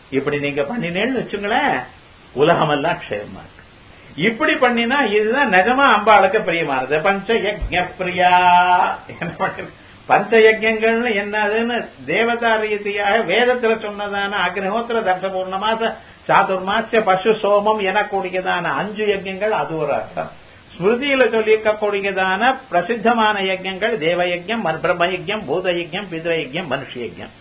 இப்படி நீங்க பண்ணினேன்னு வச்சுங்களேன் உலகமெல்லாம் க்ஷேமமா இருக்கு இப்படி பண்ணினா இதுதான் நிஜமா அம்பாளுக்கு பிரியமானது பஞ்ச யஜ்ஞ பிரியா என்ன பண்ணு- பஞ்ச யஜ்யங்கள்னு என்னதுன்னு தேவதா ரீதியாக வேதத்துல சொன்னதான அக்னிஹோத்திர தர்ஷ பூர்ணமாச சாதுர்மாசிய பசு சோமம் எனக்கூடியதான அஞ்சு யஜ்யங்கள் அது ஒரு அர்த்தம் ஸ்மிருதியில சொல்லியிருக்கக்கூடியதான பிரசித்தமான யஜ்யங்கள் தேவ யஜ்யம் பிரம்ம யஜ்யம் பூத யஜ்யம் பித்ர யஜ்யம் மனுஷ யஜ்யம்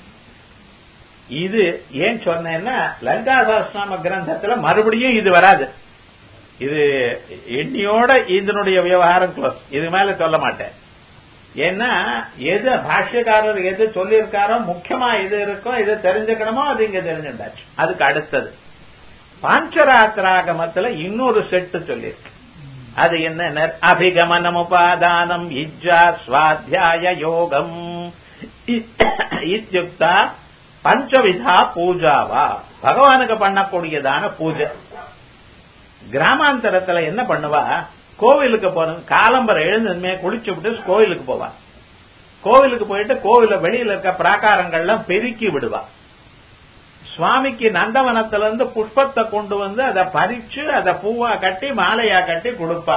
இது ஏன் சொன்னேன்னா லங்கா சஹஸ்ரநாம கிரந்தத்துல மறுபடியும் இது வராது இது எண்ணியோட இதனுடைய விவகாரம் க்ளோஸ் இது மேல சொல்ல மாட்டேன் ஏன்னா எது பாஷ்யக்காரர் எது சொல்லியிருக்காரோ முக்கியமா எது இருக்கோ எது தெரிஞ்சுக்கணுமோ அது இங்க தெரிஞ்சுட்டாச்சு அதுக்கு அடுத்தது பாஞ்சராத்திராகமத்துல இன்னொரு செட்டு சொல்லியிருக்கு அது என்ன அபிகமனம் உபாதானம் இஜ்ஜா ஸ்வாத்தியாய யோகம் இத்தியுக்தா பஞ்சவிதா பூஜாவா பகவானுக்கு பண்ணக்கூடியதான பூஜை கிராமாந்தரத்துல என்ன பண்ணுவா கோவிலுக்கு போறது காலம்பரை எழுந்ததுமே குளிச்சு விட்டு கோவிலுக்கு போவா கோவிலுக்கு போயிட்டு கோவில வெளியில இருக்க பிராகாரங்கள்லாம் பெருக்கி விடுவா சுவாமிக்கு நந்தவனத்துல இருந்து புஷ்பத்தை கொண்டு வந்து அதை பறிச்சு அதை பூவா கட்டி மாலையா கட்டி கொடுப்பா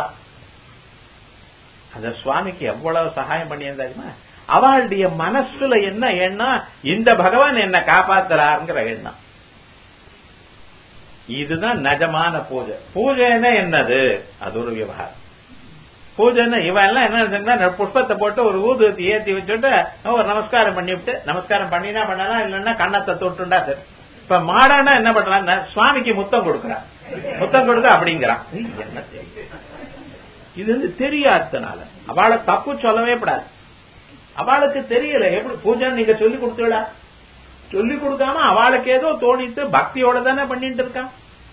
அந்த சுவாமிக்கு எவ்வளவு சகாயம் பண்ணியிருந்தாருன்னா அவளுடைய மனசுல என்ன எண்ணம் இந்த பகவான் என்ன காப்பாத்துறாருங்கிற எண்ணம் இதுதான் நிஜமான பூஜை பூஜைன்னா என்னது அது ஒரு விவகாரம் பூஜைன்னா இவன் எல்லாம் என்ன செஞ்சா புஷ்பத்தை போட்டு ஒரு ஊதுவத்தி ஏத்தி வச்சுட்டு ஒரு நமஸ்காரம் பண்ணிவிட்டு நமஸ்காரம் பண்ணினா பண்ணலாம் இல்லைன்னா கண்ணத்தை தொட்டுண்டா சரி இப்ப மாடானா என்ன பண்றான் சுவாமிக்கு முத்தம் கொடுக்கறான் முத்தம் கொடுக்க அப்படிங்கிறான் என்ன இது வந்து தெரியாதனால அவளை தப்பு சொல்லவே கூடாது அவளுக்கு தெரியல எப்படி பூஜை நீங்க சொல்லி கொடுத்துடா சொல்லி கொடுக்காம அவளுக்கு ஏதோ தோணித்து பக்தியோட தானே பண்ணிட்டு இருக்கான்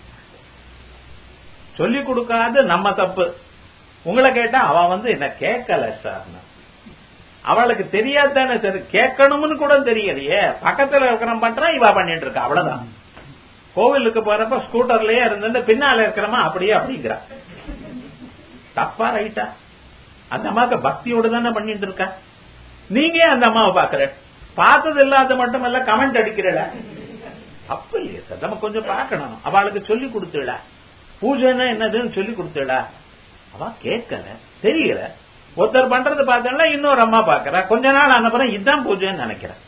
சொல்லி கொடுக்காது நம்ம தப்பு உங்களை கேட்டா அவ வந்து என்ன கேட்கல சார் அவளுக்கு தெரியாது தானே சரி கேட்கணும்னு கூட தெரியலையே பக்கத்துல இருக்கிறவன் பண்றான் இவ பண்ணிட்டு இருக்கா அவ்வளவுதான் கோவிலுக்கு போறப்ப ஸ்கூட்டர்லயே இருந்து பின்னால இருக்கிறமா அப்படியே அப்படிங்கிறா தப்பா ரைட்டா அந்த அம்மாவுக்கு பக்தியோட தானே பண்ணிட்டு இருக்கா நீங்க அந்த அம்மாவை பாக்குற பார்த்தது இல்லாத மட்டுமல்ல கமெண்ட் அடிக்கிறல தப்பு இல்லையே சார் நம்ம கொஞ்சம் பார்க்கணும் அவளுக்கு சொல்லி கொடுத்துடா பூஜைன்னா என்னதுன்னு சொல்லி கொடுத்துடா அவ கேட்கல தெரியல ஒருத்தர் பண்றது பார்த்தா இன்னொரு அம்மா பாக்குறா கொஞ்ச நாள் அனுப்புறேன் இதுதான் பூஜைன்னு நினைக்கிறேன்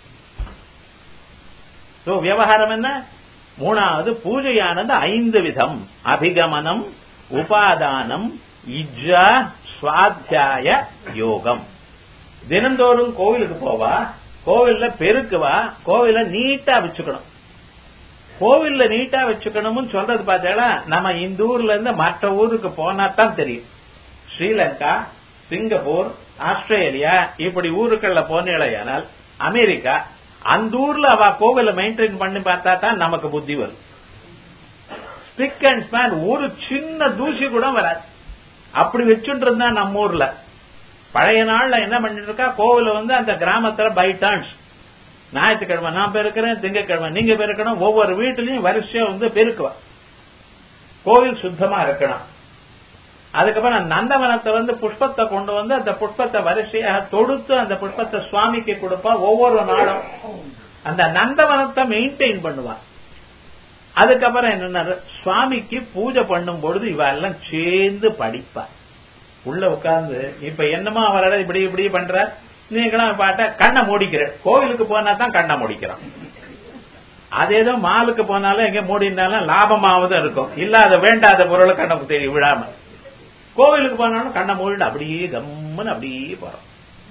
சோ விவகாரம் என்ன மூணாவது பூஜையானது ஐந்து விதம் அபிகமனம் உபாதானம் இஜ்ஜா சுவாத்தியாய யோகம் தினந்தோறும் கோவிலுக்கு போவா கோவில்ல பெருக்குவா கோவில நீட்டா வச்சுக்கணும் கோவில்ல நீட்டா வச்சுக்கணும்னு சொல்றது பார்த்தா நம்ம இந்த ஊர்ல இருந்து மற்ற ஊருக்கு போனா தான் தெரியும் ஸ்ரீலங்கா சிங்கப்பூர் ஆஸ்திரேலியா இப்படி ஊருக்கள்ல போனேனால் அமெரிக்கா அந்த ஊர்ல அவ கோவில மெயின்டைன் பண்ணி பார்த்தா தான் நமக்கு புத்தி வரும் ஸ்பிக் அண்ட் ஸ்பேன் ஒரு சின்ன தூசி கூட வராது அப்படி வச்சுட்டு இருந்தா நம்ம ஊர்ல பழைய நாள்ல என்ன பண்ணிட்டு இருக்கா கோவில வந்து அந்த கிராமத்துல பை டர்ன்ஸ் ஞாயிற்றுக்கிழமை நான் பெருக்கிறேன் திங்கக்கிழமை நீங்க பெருக்கணும் ஒவ்வொரு வீட்டிலையும் வரிசையா வந்து பெருக்குவா கோவில் சுத்தமா இருக்கணும் அதுக்கப்புறம் நந்தவனத்தை வந்து புஷ்பத்தை கொண்டு வந்து அந்த புஷ்பத்தை வரிசையாக தொடுத்து அந்த புஷ்பத்தை சுவாமிக்கு கொடுப்பா ஒவ்வொரு நாளும் அந்த நந்தவனத்தை மெயின்டைன் பண்ணுவா அதுக்கப்புறம் என்னன்னா சுவாமிக்கு பூஜை பண்ணும் பொழுது இவ எல்லாம் சேர்ந்து படிப்பா உள்ள உட்கார்ந்து இப்ப என்னமா அவரோட இப்படி இப்படி பண்ற நீங்களும் பாட்ட கண்ணை மூடிக்கிற கோவிலுக்கு போனா தான் கண்ணை மூடிக்கிறோம் அது ஏதோ மாலுக்கு போனாலும் எங்க மூடினாலும் லாபமாவது இருக்கும் இல்லாத வேண்டாத பொருளை கண்ணை தேடி விழாம கோவிலுக்கு போனாலும் கண்ணை மூடிட்டு அப்படியே கம்முன்னு அப்படியே போறோம்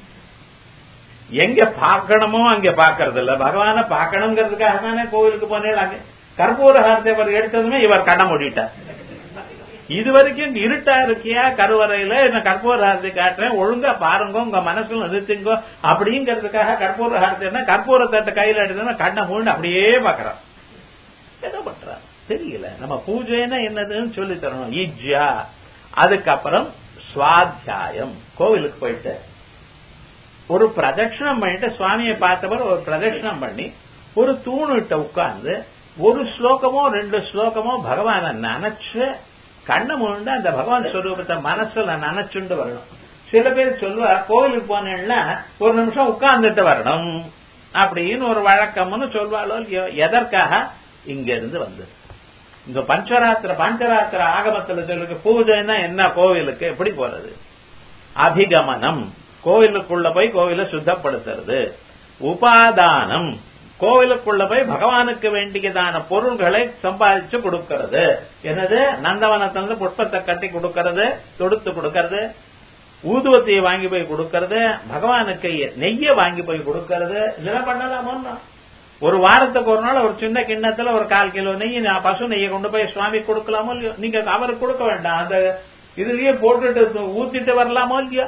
எங்க பார்க்கணுமோ அங்க பாக்குறது இல்ல பகவான பார்க்கணுங்கிறதுக்காக தானே கோவிலுக்கு போனேன் அங்க கற்பூர ஹாரத்தை எடுத்ததுமே இவர் கண்ணை மூடிட்டார் இது வரைக்கும் இருட்டா இருக்கியா கருவறையில என்ன கற்பூர ஹாரத்தை காட்டுறேன் ஒழுங்கா பாருங்க உங்க மனசுல நிறுத்துங்க அப்படிங்கறதுக்காக கற்பூர ஹாரத்தை கற்பூர தட்டை கையில எடுத்தோம்னா கண்ணை மூண்டு அப்படியே பாக்குறான் என்ன பண்றான் தெரியல நம்ம பூஜைன்னா என்னதுன்னு சொல்லி தரணும் ஈஜ்யா அதுக்கப்புறம் சுவாத்தியாயம் கோவிலுக்கு போயிட்டு ஒரு பிரதட்சணம் பண்ணிட்டு சுவாமியை பார்த்தவர் ஒரு பிரதட்சணம் பண்ணி ஒரு தூணுகிட்ட உட்கார்ந்து ஒரு ஸ்லோகமோ ரெண்டு ஸ்லோகமோ பகவான நினைச்சு கண்ணை மூண்டு அந்த பகவான் ஸ்வரூபத்தை மனசுல நினைச்சுண்டு வரணும் சில பேர் சொல்லுவா கோவிலுக்கு போனேன்னா ஒரு நிமிஷம் உட்கார்ந்துட்டு வரணும் அப்படின்னு ஒரு வழக்கம்னு சொல்வாளோ இல்லையோ எதற்காக இங்க இருந்து வந்தது இந்த பஞ்சராத்திர பஞ்சராத்திர ஆகமத்துல சொல்லுங்க பூஜைன்னா என்ன கோவிலுக்கு எப்படி போறது அபிகமனம் கோவிலுக்குள்ள போய் கோவிலை சுத்தப்படுத்துறது உபாதானம் கோவிலுக்குள்ள போய் பகவானுக்கு வேண்டியதான பொருள்களை சம்பாதிச்சு கொடுக்கிறது என்னது நந்தவனத்திலிருந்து புஷ்பத்தை கட்டி கொடுக்கறது தொடுத்து கொடுக்கறது ஊதுவத்தியை வாங்கி போய் கொடுக்கறது பகவானுக்கு நெய்ய வாங்கி போய் கொடுக்கறது இதெல்லாம் பண்ணலாமோ ஒரு வாரத்துக்கு ஒரு நாள் ஒரு சின்ன கிண்ணத்துல ஒரு கால் கிலோ நெய் நான் பசு நெய்யை கொண்டு போய் சுவாமி கொடுக்கலாமோ இல்லையோ நீங்க அவருக்கு கொடுக்க வேண்டாம் அந்த இதுலயே போட்டுட்டு ஊத்திட்டு வரலாமோ இல்லையோ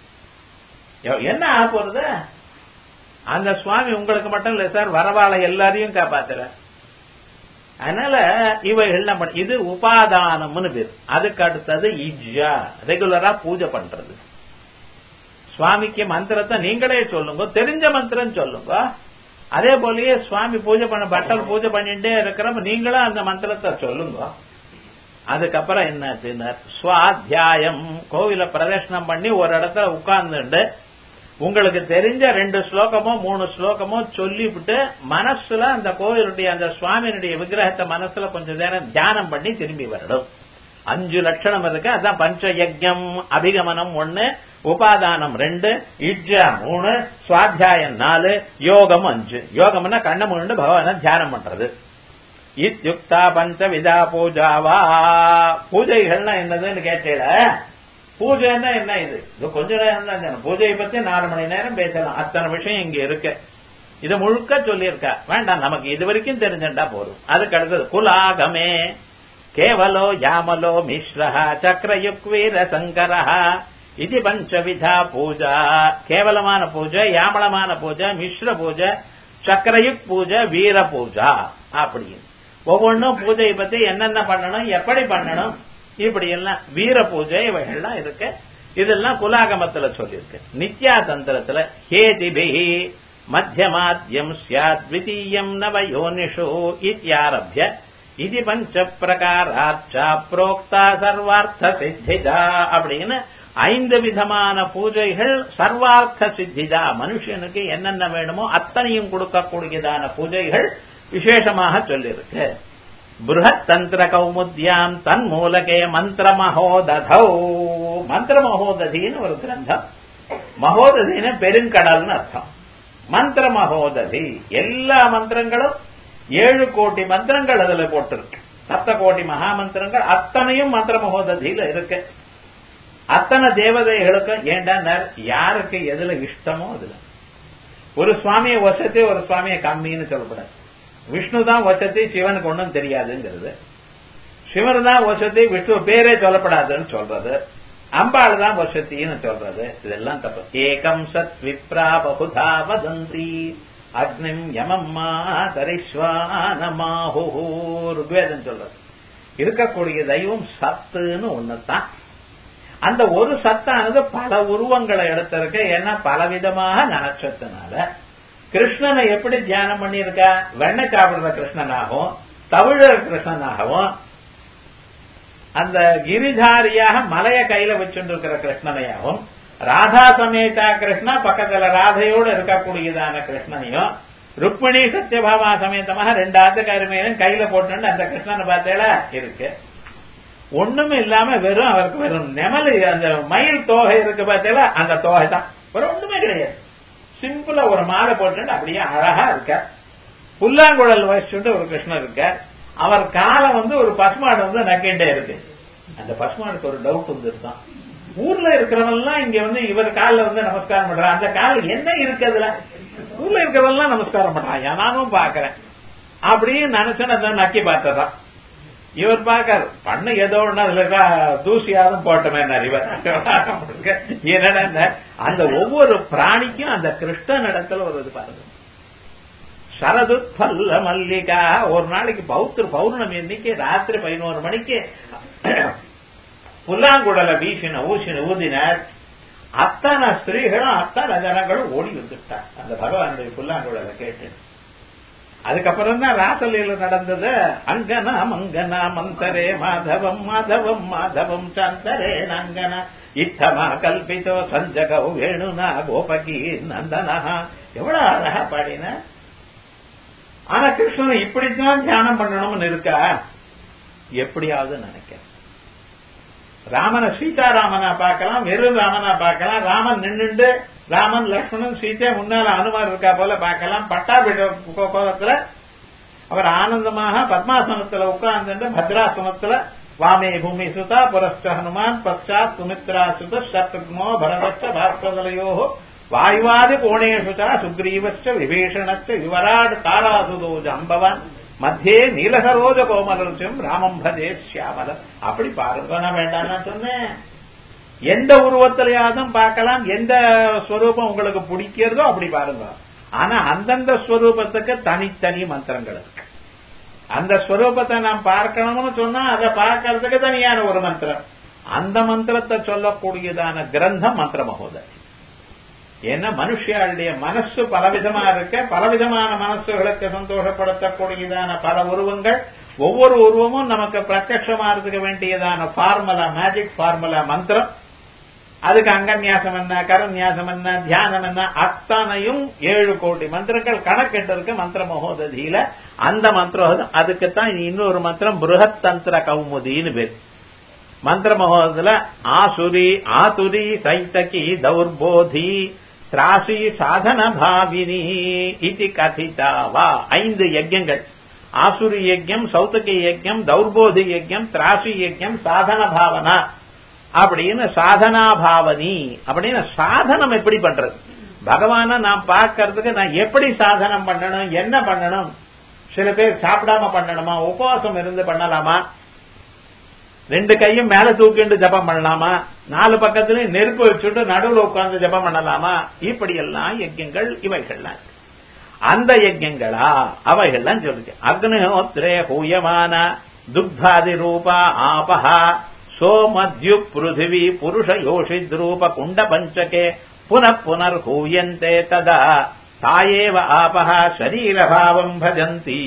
என்ன ஆக போறது அந்த சுவாமி உங்களுக்கு மட்டும் இல்ல சார் வரவாளை எல்லாரையும் காப்பாத்துற அதனால இவைகள் என்ன பண்ண இது உபாதானம்னு பேர் அதுக்கு அடுத்தது இஜ்ஜா ரெகுலரா பூஜை பண்றது சுவாமிக்கு மந்திரத்தை நீங்களே சொல்லுங்க தெரிஞ்ச மந்திரம் சொல்லுங்க அதே போலயே சுவாமி பூஜை பண்ண பட்டர் பூஜை பண்ணிட்டே இருக்கிறப்ப நீங்களும் அந்த மந்திரத்தை சொல்லுங்க அதுக்கப்புறம் என்ன சுவாத்தியாயம் கோவில பிரதர்ஷனம் பண்ணி ஒரு இடத்துல உட்கார்ந்துட்டு உங்களுக்கு தெரிஞ்ச ரெண்டு ஸ்லோகமோ மூணு ஸ்லோகமோ சொல்லிவிட்டு மனசுல அந்த கோவிலுடைய அந்த சுவாமியினுடைய விக்கிரகத்தை மனசுல கொஞ்ச நேரம் தியானம் பண்ணி திரும்பி வரணும் அஞ்சு லட்சணம் இருக்கு அதான் பஞ்ச யஜ்யம் அபிகமனம் ஒன்னு உபாதானம் ரெண்டு இஜ்ஜா மூணு சுவாத்தியாயம் நாலு யோகம் அஞ்சு யோகம்னா கண்ண மூணு பகவான தியானம் பண்றது இத்யுக்தா பஞ்ச விதா பூஜாவா பூஜைகள்னா என்னதுன்னு கேட்டேல பூஜைன்னா என்ன இது இது கொஞ்ச நேரம் தான் பூஜையை பத்தி நாலு மணி நேரம் பேசலாம் அத்தனை விஷயம் இங்க இருக்கு இது முழுக்க சொல்லியிருக்கா வேண்டாம் நமக்கு இது வரைக்கும் தெரிஞ்சுட்டா போதும் அதுக்கு அடுத்தது குலாகமே கேவலோ யாமலோ மிஸ்ரஹ சக்கரயுக்வீர சங்கரஹ இது பஞ்சவிதா பூஜா கேவலமான பூஜை யாமளமான பூஜை மிஸ்ர பூஜை சக்கரயுக் பூஜை வீர பூஜா அப்படின்னு ஒவ்வொன்றும் பூஜையை பத்தி என்னென்ன பண்ணணும் எப்படி பண்ணணும் இப்படி எல்லாம் வீர பூஜை இவைகள்லாம் இருக்கு இதெல்லாம் குலாகமத்துல சொல்லியிருக்கு நித்யா தந்திரத்துல ஹேதிபி மத்தியமாத்தியம் சியாத் த்விதீயம் நவயோனிஷு இத்தியாரபிய இது பஞ்ச பிரகாராச்சா புரோக்தா சர்வார்த்த சித்திதா அப்படின்னு ஐந்து விதமான பூஜைகள் சர்வார்த்த சித்திதா மனுஷனுக்கு என்னென்ன வேணுமோ அத்தனையும் கொடுக்கக்கூடியதான பூஜைகள் விசேஷமாக சொல்லியிருக்கு பிருஹத் தந்திர கௌமுத்யாம் தன் மூலகே மந்திர மகோததௌ மந்திர மகோததின்னு ஒரு கிரந்தம் மகோததின்னு பெருங்கடல்னு அர்த்தம் மந்திர மகோததி எல்லா மந்திரங்களும் ஏழு கோடி மந்திரங்கள் அதுல போட்டிருக்கு சப்த கோடி மகா மந்திரங்கள் அத்தனையும் மந்திர மகோததியில இருக்கு அத்தனை தேவதைகளுக்கும் ஏண்டா யாருக்கு எதுல இஷ்டமோ அதுல ஒரு சுவாமியை வசதி ஒரு சுவாமியை கம்மின்னு சொல்லக்கூடாது விஷ்ணு தான் வசதி சிவனுக்கு ஒன்றும் தெரியாதுங்கிறது சிவன் தான் வசதி விஷ்ணு பேரே சொல்லப்படாதுன்னு சொல்றது அம்பாள் தான் வசத்தின்னு சொல்றது இதெல்லாம் தப்பு ஏகம் சத் விப்ரா பகுதா வதந்தி அக்னிம் யமம்மா தரிஸ்வானமாஹு ருக்வேதம் சொல்றது இருக்கக்கூடிய தெய்வம் சத்துன்னு ஒண்ணுதான் அந்த ஒரு சத்தானது பல உருவங்களை எடுத்திருக்கு ஏன்னா பலவிதமாக நினைச்சதுனால கிருஷ்ணனை எப்படி தியானம் பண்ணியிருக்கா வெண்ணெய் சாப்பிடுற கிருஷ்ணனாகவும் தமிழர் கிருஷ்ணனாகவும் அந்த கிரிதாரியாக மலைய கையில வச்சுருக்கிற கிருஷ்ணனையாகவும் ராதா சமேதா கிருஷ்ணா பக்கத்துல ராதையோடு இருக்கக்கூடியதான கிருஷ்ணனையும் ருக்மிணி சத்யபாமா சமேதமாக ரெண்டு ஆத்துக்காருமையிலும் கையில போட்டு அந்த கிருஷ்ணனை பார்த்தேல இருக்கு ஒண்ணுமே இல்லாம வெறும் அவருக்கு வெறும் நெமலு அந்த மயில் தோகை இருக்கு பார்த்தேல அந்த தோகை தான் வேற ஒண்ணுமே கிடையாது சிம்பிளா ஒரு மாலை போட்டு அப்படியே அழகா இருக்க புல்லாங்குழல் வச்சுட்டு ஒரு கிருஷ்ணர் இருக்கார் அவர் காலை வந்து ஒரு பசுமாடு வந்து நக்கிண்டே இருக்கு அந்த பசுமாடுக்கு ஒரு டவுட் வந்துருதான் ஊர்ல இருக்கிறவெல்லாம் இங்க வந்து இவர் காலில் வந்து நமஸ்காரம் பண்றான் அந்த காலில் என்ன இருக்கு அதுல ஊர்ல இருக்கிறவெல்லாம் நமஸ்காரம் பண்றான் நானும் பாக்குறேன் அப்படின்னு நினைச்சேன் அதை நக்கி பார்த்ததான் இவர் பார்க்காரு பண்ண ஏதோ ஒண்ணு அதுல தூசியாரும் போட்டமே இவர் என்னடா அந்த ஒவ்வொரு பிராணிக்கும் அந்த கிருஷ்ணன் இடத்துல ஒரு இது பாருங்க சரதுத்பல்ல மல்லிகா ஒரு நாளைக்கு பௌத்திர பௌர்ணமி இன்னைக்கு ராத்திரி பதினோரு மணிக்கு புல்லாங்குடல வீசின ஊசின ஊதினர் அத்தனை ஸ்திரீகளும் அத்தனை ஜனங்களும் ஓடி வந்துட்டார் அந்த பகவானுடைய புல்லாங்குழல கேட்டு அதுக்கப்புறம் தான் ராசலீல நடந்தது அங்கனா மங்கனா மந்தரே மாதவம் மாதவம் மாதவம் சந்தரே நங்கன இத்தமா கல்பித்தோ சஞ்சகவு வேணுனா கோபகி நந்தனா எவ்வளவு அழகா பாடின ஆனா கிருஷ்ணன் இப்படித்தான் தியானம் பண்ணணும்னு இருக்கா எப்படியாவது நினைக்கிறேன் ராமனை சீதாராமனா பார்க்கலாம் வெறும் ராமனா பார்க்கலாம் ராமன் நின்னுண்டு ராமன் லக்ஷ்மணன் சீதை முன்னால அனுமார் இருக்கா போல பார்க்கலாம் பட்டாபிட கோலத்துல அவர் ஆனந்தமாக பத்மாசனத்துல உட்கார்ந்து பத்ராசனத்துல வாமே பூமி சுதா புரஸ்ட ஹனுமான் பశ్చాத் சுமித்ரா சுத சத்ருக்னோ பரதச்ச பாஸ்கரலையோ வாயுவாதி கோணேஷு சுக்ரீவச்ச விபீஷணச்ச யுவராட் தாராசுதோ ஜம்பவான் மத்தியே நீலசரோஜ கோமலம் ராமம் பதே சியாமலம் அப்படி பாருங்க நான் வேண்டாம் சொன்னேன் எந்த உருவத்திலையாவது பார்க்கலாம் எந்த ஸ்வரூபம் உங்களுக்கு பிடிக்கிறதோ அப்படி பாருங்க ஆனா அந்தந்த ஸ்வரூபத்துக்கு தனித்தனி மந்திரங்கள் இருக்கு அந்த ஸ்வரூபத்தை நாம் பார்க்கணும்னு சொன்னா அதை பார்க்கறதுக்கு தனியான ஒரு மந்திரம் அந்த மந்திரத்தை சொல்லக்கூடியதான கிரந்தம் மந்திர மகோதரி ஏன்னா மனுஷியாளுடைய மனசு பலவிதமா இருக்க பலவிதமான மனசுகளுக்கு சந்தோஷப்படுத்தக்கூடியதான பல உருவங்கள் ஒவ்வொரு உருவமும் நமக்கு பிரத்யட்சமா இருக்க வேண்டியதான ஃபார்முலா மேஜிக் ஃபார்முலா மந்திரம் அதுக்கு அங்கன்யாசம் என்ன கரன்யாசம் என்ன தியானம் என்ன அத்தனையும் ஏழு கோடி மந்திரங்கள் கணக்கிட்டு இருக்கு மந்திர மகோததியில அந்த மந்திரம் அதுக்குத்தான் இன்னொரு மந்திரம் பிருகத் தந்திர கௌமுதின்னு பேர் மந்திர மகோதத்துல ஆசுரி ஆதுரி சைத்தகி தௌர்போதி திராசி சாதன பாவினி இது கதிதாவா ஐந்து யஜ்யங்கள் ஆசுரி யஜ்யம் சௌத்தகி யஜ்யம் தௌர்போதி யஜ்யம் திராசி யஜ்யம் சாதன பாவனா அப்படின்னு சாதனா பாவனி அப்படின்னு சாதனம் எப்படி பண்றது பகவான நான் பார்க்கறதுக்கு நான் எப்படி சாதனம் பண்ணணும் என்ன பண்ணணும் சில பேர் சாப்பிடாம பண்ணணுமா உபவாசம் இருந்து பண்ணலாமா ரெண்டு கையும் மேல தூக்கிண்டு ஜபம் பண்ணலாமா நாலு பக்கத்துலயும் நெருப்பு வச்சுட்டு நடுவில் உட்கார்ந்து ஜபம் பண்ணலாமா இப்படி எல்லாம் யஜ்யங்கள் இவைகள்லாம் அந்த யஜ்யங்களா அவைகள்லாம் சொல்லுச்சு அக்னிஹோத்ரே ஹூயமான துக்தாதி ரூபா ஆபஹா சோமத்யு பிருத்திவி புருஷ யோஷித் ரூப குண்ட பஞ்சகே புனః புனர் ஹூயந்தே ததா தாயேவ ஆபஹ சரீரபாவம் பஜந்தி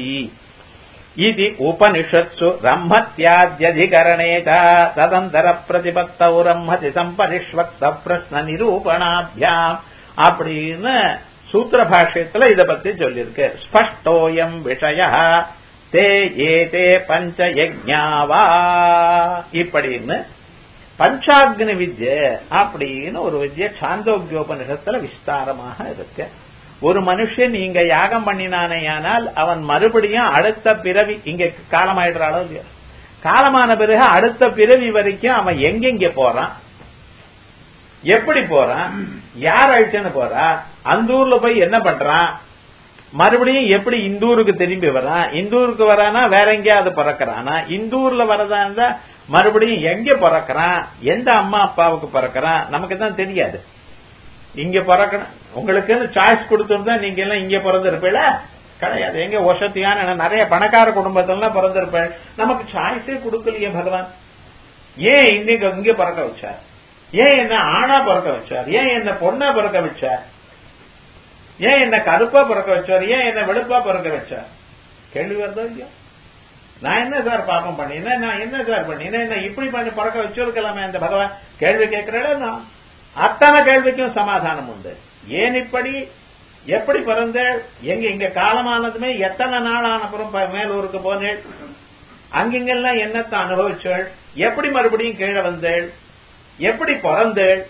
इति उपनिषत्सु रम्भत्याद्यधिकरणे च तदन्तर प्रतिपत्तौ रम्हति சம்பரிஷ்வக்த பிரश्ன நிரூபணாபியாம் அப்படின்னு சூத்திர பாஷ்யத்துல இத பத்தி சொல்லியிருக்கு ஸ்பஷ்டோயம் விஷய தே ஏதே பஞ்ச யஜ்ஞாவா இப்படின்னு பஞ்சாக்னி வித்ய அப்படின்னு ஒரு வித்ய சாந்தோக்கியோபனிஷத்துல விஸ்தாரமாக இருக்கு ஒரு மனுஷன் இங்க யாகம் பண்ணினானேயானால் அவன் மறுபடியும் அடுத்த பிறவி இங்க காலமாயிடுறாளோ இல்லையோ காலமான பிறகு அடுத்த பிறவி வரைக்கும் அவன் எங்கெங்க போறான் எப்படி போறான் யார் அழிச்சுன்னு போறா அந்த ஊர்ல போய் என்ன பண்றான் மறுபடியும் எப்படி இந்த ஊருக்கு திரும்பி வரான் இந்த ஊருக்கு வரானா வேற எங்கேயாவது பிறக்கிறானா இந்த ஊர்ல வரதா இருந்தா மறுபடியும் எங்க பிறக்கிறான் எந்த அம்மா அப்பாவுக்கு பிறக்கிறான் நமக்கு தான் தெரியாது இங்க பிறக்கணும் உங்களுக்கு சாய்ஸ் கொடுத்திருந்தா நீங்க எல்லாம் இங்க பிறந்திருப்பீல கிடையாது எங்க வசதியான நிறைய பணக்கார குடும்பத்துல பிறந்திருப்பேன் நமக்கு சாய்ஸே கொடுக்கலையே பகவான் ஏன் இன்னைக்கு இங்க பிறக்க வச்சார் ஏன் என்ன ஆணா பிறக்க வச்சார் ஏன் என்ன பொண்ணா பிறக்க வச்சார் ஏன் என்ன கருப்பா பிறக்க வச்சார் ஏன் என்ன வெளுப்பா பிறக்க வச்சார் கேள்வி வருதோ இல்லையா நான் என்ன சார் பாப்பம் பண்ணினேன் நான் என்ன சார் பண்ணினேன் என்ன இப்படி பண்ணி பிறக்க வச்சிருக்கலாமே அந்த பகவான் கேள்வி கேட்கிறேன் நான் அத்தனை கேள்விக்கும் சமாதானம் உண்டு ஏன் இப்படி எப்படி பிறந்தேள் எங்க இங்க காலமானதுமே எத்தனை நாள் ஆனப்புறம் மேலூருக்கு போனேள் அங்கிங்கெல்லாம் என்னத்தை அனுபவிச்சேள் எப்படி மறுபடியும் கீழே வந்தேள் எப்படி பிறந்தேள்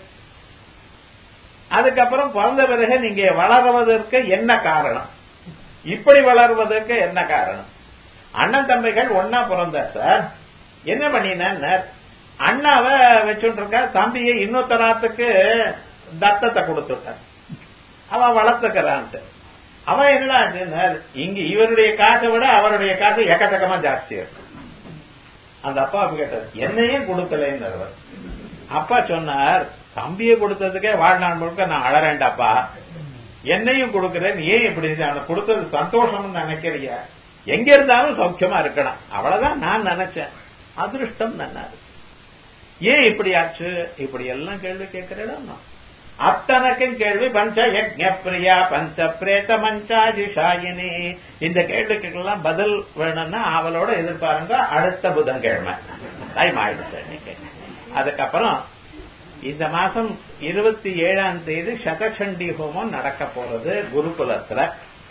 அதுக்கப்புறம் பிறந்த பிறகு நீங்க வளர்வதற்கு என்ன காரணம் இப்படி வளர்வதற்கு என்ன காரணம் அண்ணன் தம்பிகள் ஒன்னா பிறந்த சார் என்ன பண்ணினார் அண்ணாவை வச்சுட்டு இருக்க தம்பியை இன்னொருத்தராத்துக்கு தத்தத்தை கொடுத்துட்டார் அவன் வளர்த்துக்கிறான்ட்டு அவன் என்னடா இங்க இவருடைய காசை விட அவருடைய காசு எக்கச்சக்கமா ஜாஸ்தி இருக்கு அந்த அப்பா கேட்டார் என்னையும் கொடுக்கலன்னு அப்பா சொன்னார் தம்பியை கொடுத்ததுக்கே வாழ்நாள் முழுக்க நான் அழறேன்டாப்பா என்னையும் கொடுக்கிறேன் ஏன் இப்படி அவனை கொடுத்தது சந்தோஷம்னு நினைக்கிறியா எங்க இருந்தாலும் சௌக்கியமா இருக்கணும் அவ்வளவுதான் நான் நினைச்சேன் அதிருஷ்டம் நன்னாரு ஏன் இப்படி ஆச்சு இப்படி எல்லாம் கேள்வி கேட்கிறேன் அத்தனக்கும் கேள்வி பஞ்ச யஜ்ஞ பிரியா பஞ்ச பிரேத மஞ்சாதிஷாயினி இந்த கேள்விக்கெல்லாம் பதில் வேணும்னா அவளோட எதிர்பாருங்க அடுத்த புதன்கிழமை டைம் ஆயிடுச்சு இன்னைக்கு அதுக்கப்புறம் இந்த மாசம் இருபத்தி ஏழாம் தேதி சதசண்டி ஹோமம் நடக்க போறது குருகுலத்துல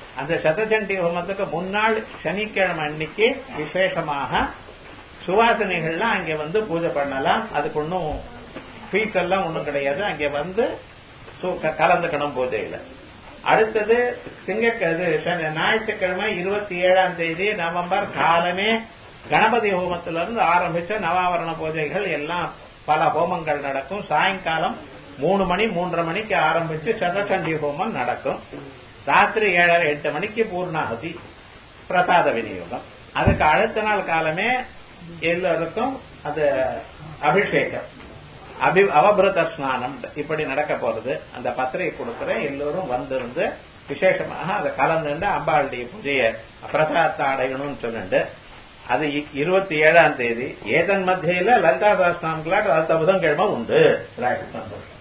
அந்த சதசண்டி ஹோமத்துக்கு முன்னாள் சனிக்கிழமை அன்னைக்கு விசேஷமாக சுவாசனைகள்லாம் அங்க வந்து பூஜை பண்ணலாம் அதுக்கு ஒன்றும் ஃபீஸ் எல்லாம் ஒன்றும் கிடையாது அங்க வந்து சு- க- கலந்துக்கணும் பூஜையில அடுத்தது திங்க இது சனி- ஞாயிற்றுக்கிழமை இருபத்தி ஏழாம் தேதி நவம்பர் காலமே கணபதி ஹோமத்துல இருந்து ஆரம்பிச்ச நவாவரண பூஜைகள் எல்லாம் பல ஹோமங்கள் நடக்கும் சாயங்காலம் மூணு மணி மூன்றரை மணிக்கு ஆரம்பிச்சு சதசண்டி ஹோமம் நடக்கும் ராத்திரி ஏழரை எட்டு மணிக்கு பூர்ணாகுதி பிரசாத விநியோகம் அதுக்கு அடுத்த நாள் காலமே எல்லாருக்கும் அது அபிஷேகம் அபி அவபிரத ஸ்நானம் இப்படி நடக்க போறது அந்த பத்திரிகை கொடுக்குறேன் எல்லோரும் வந்திருந்து விசேஷமாக அதை கலந்துண்டு அம்பாளுடைய பூஜையை பிரசாதத்தை அடையணும்னு சொல்லிட்டு அது இ- இருபத்தி ஏழாம் தேதி ஏதன் மத்தியில லலிதா சாஸ்திரம் அடுத்த புதன்கிழமை உண்டு ரைட், சந்தோஷம்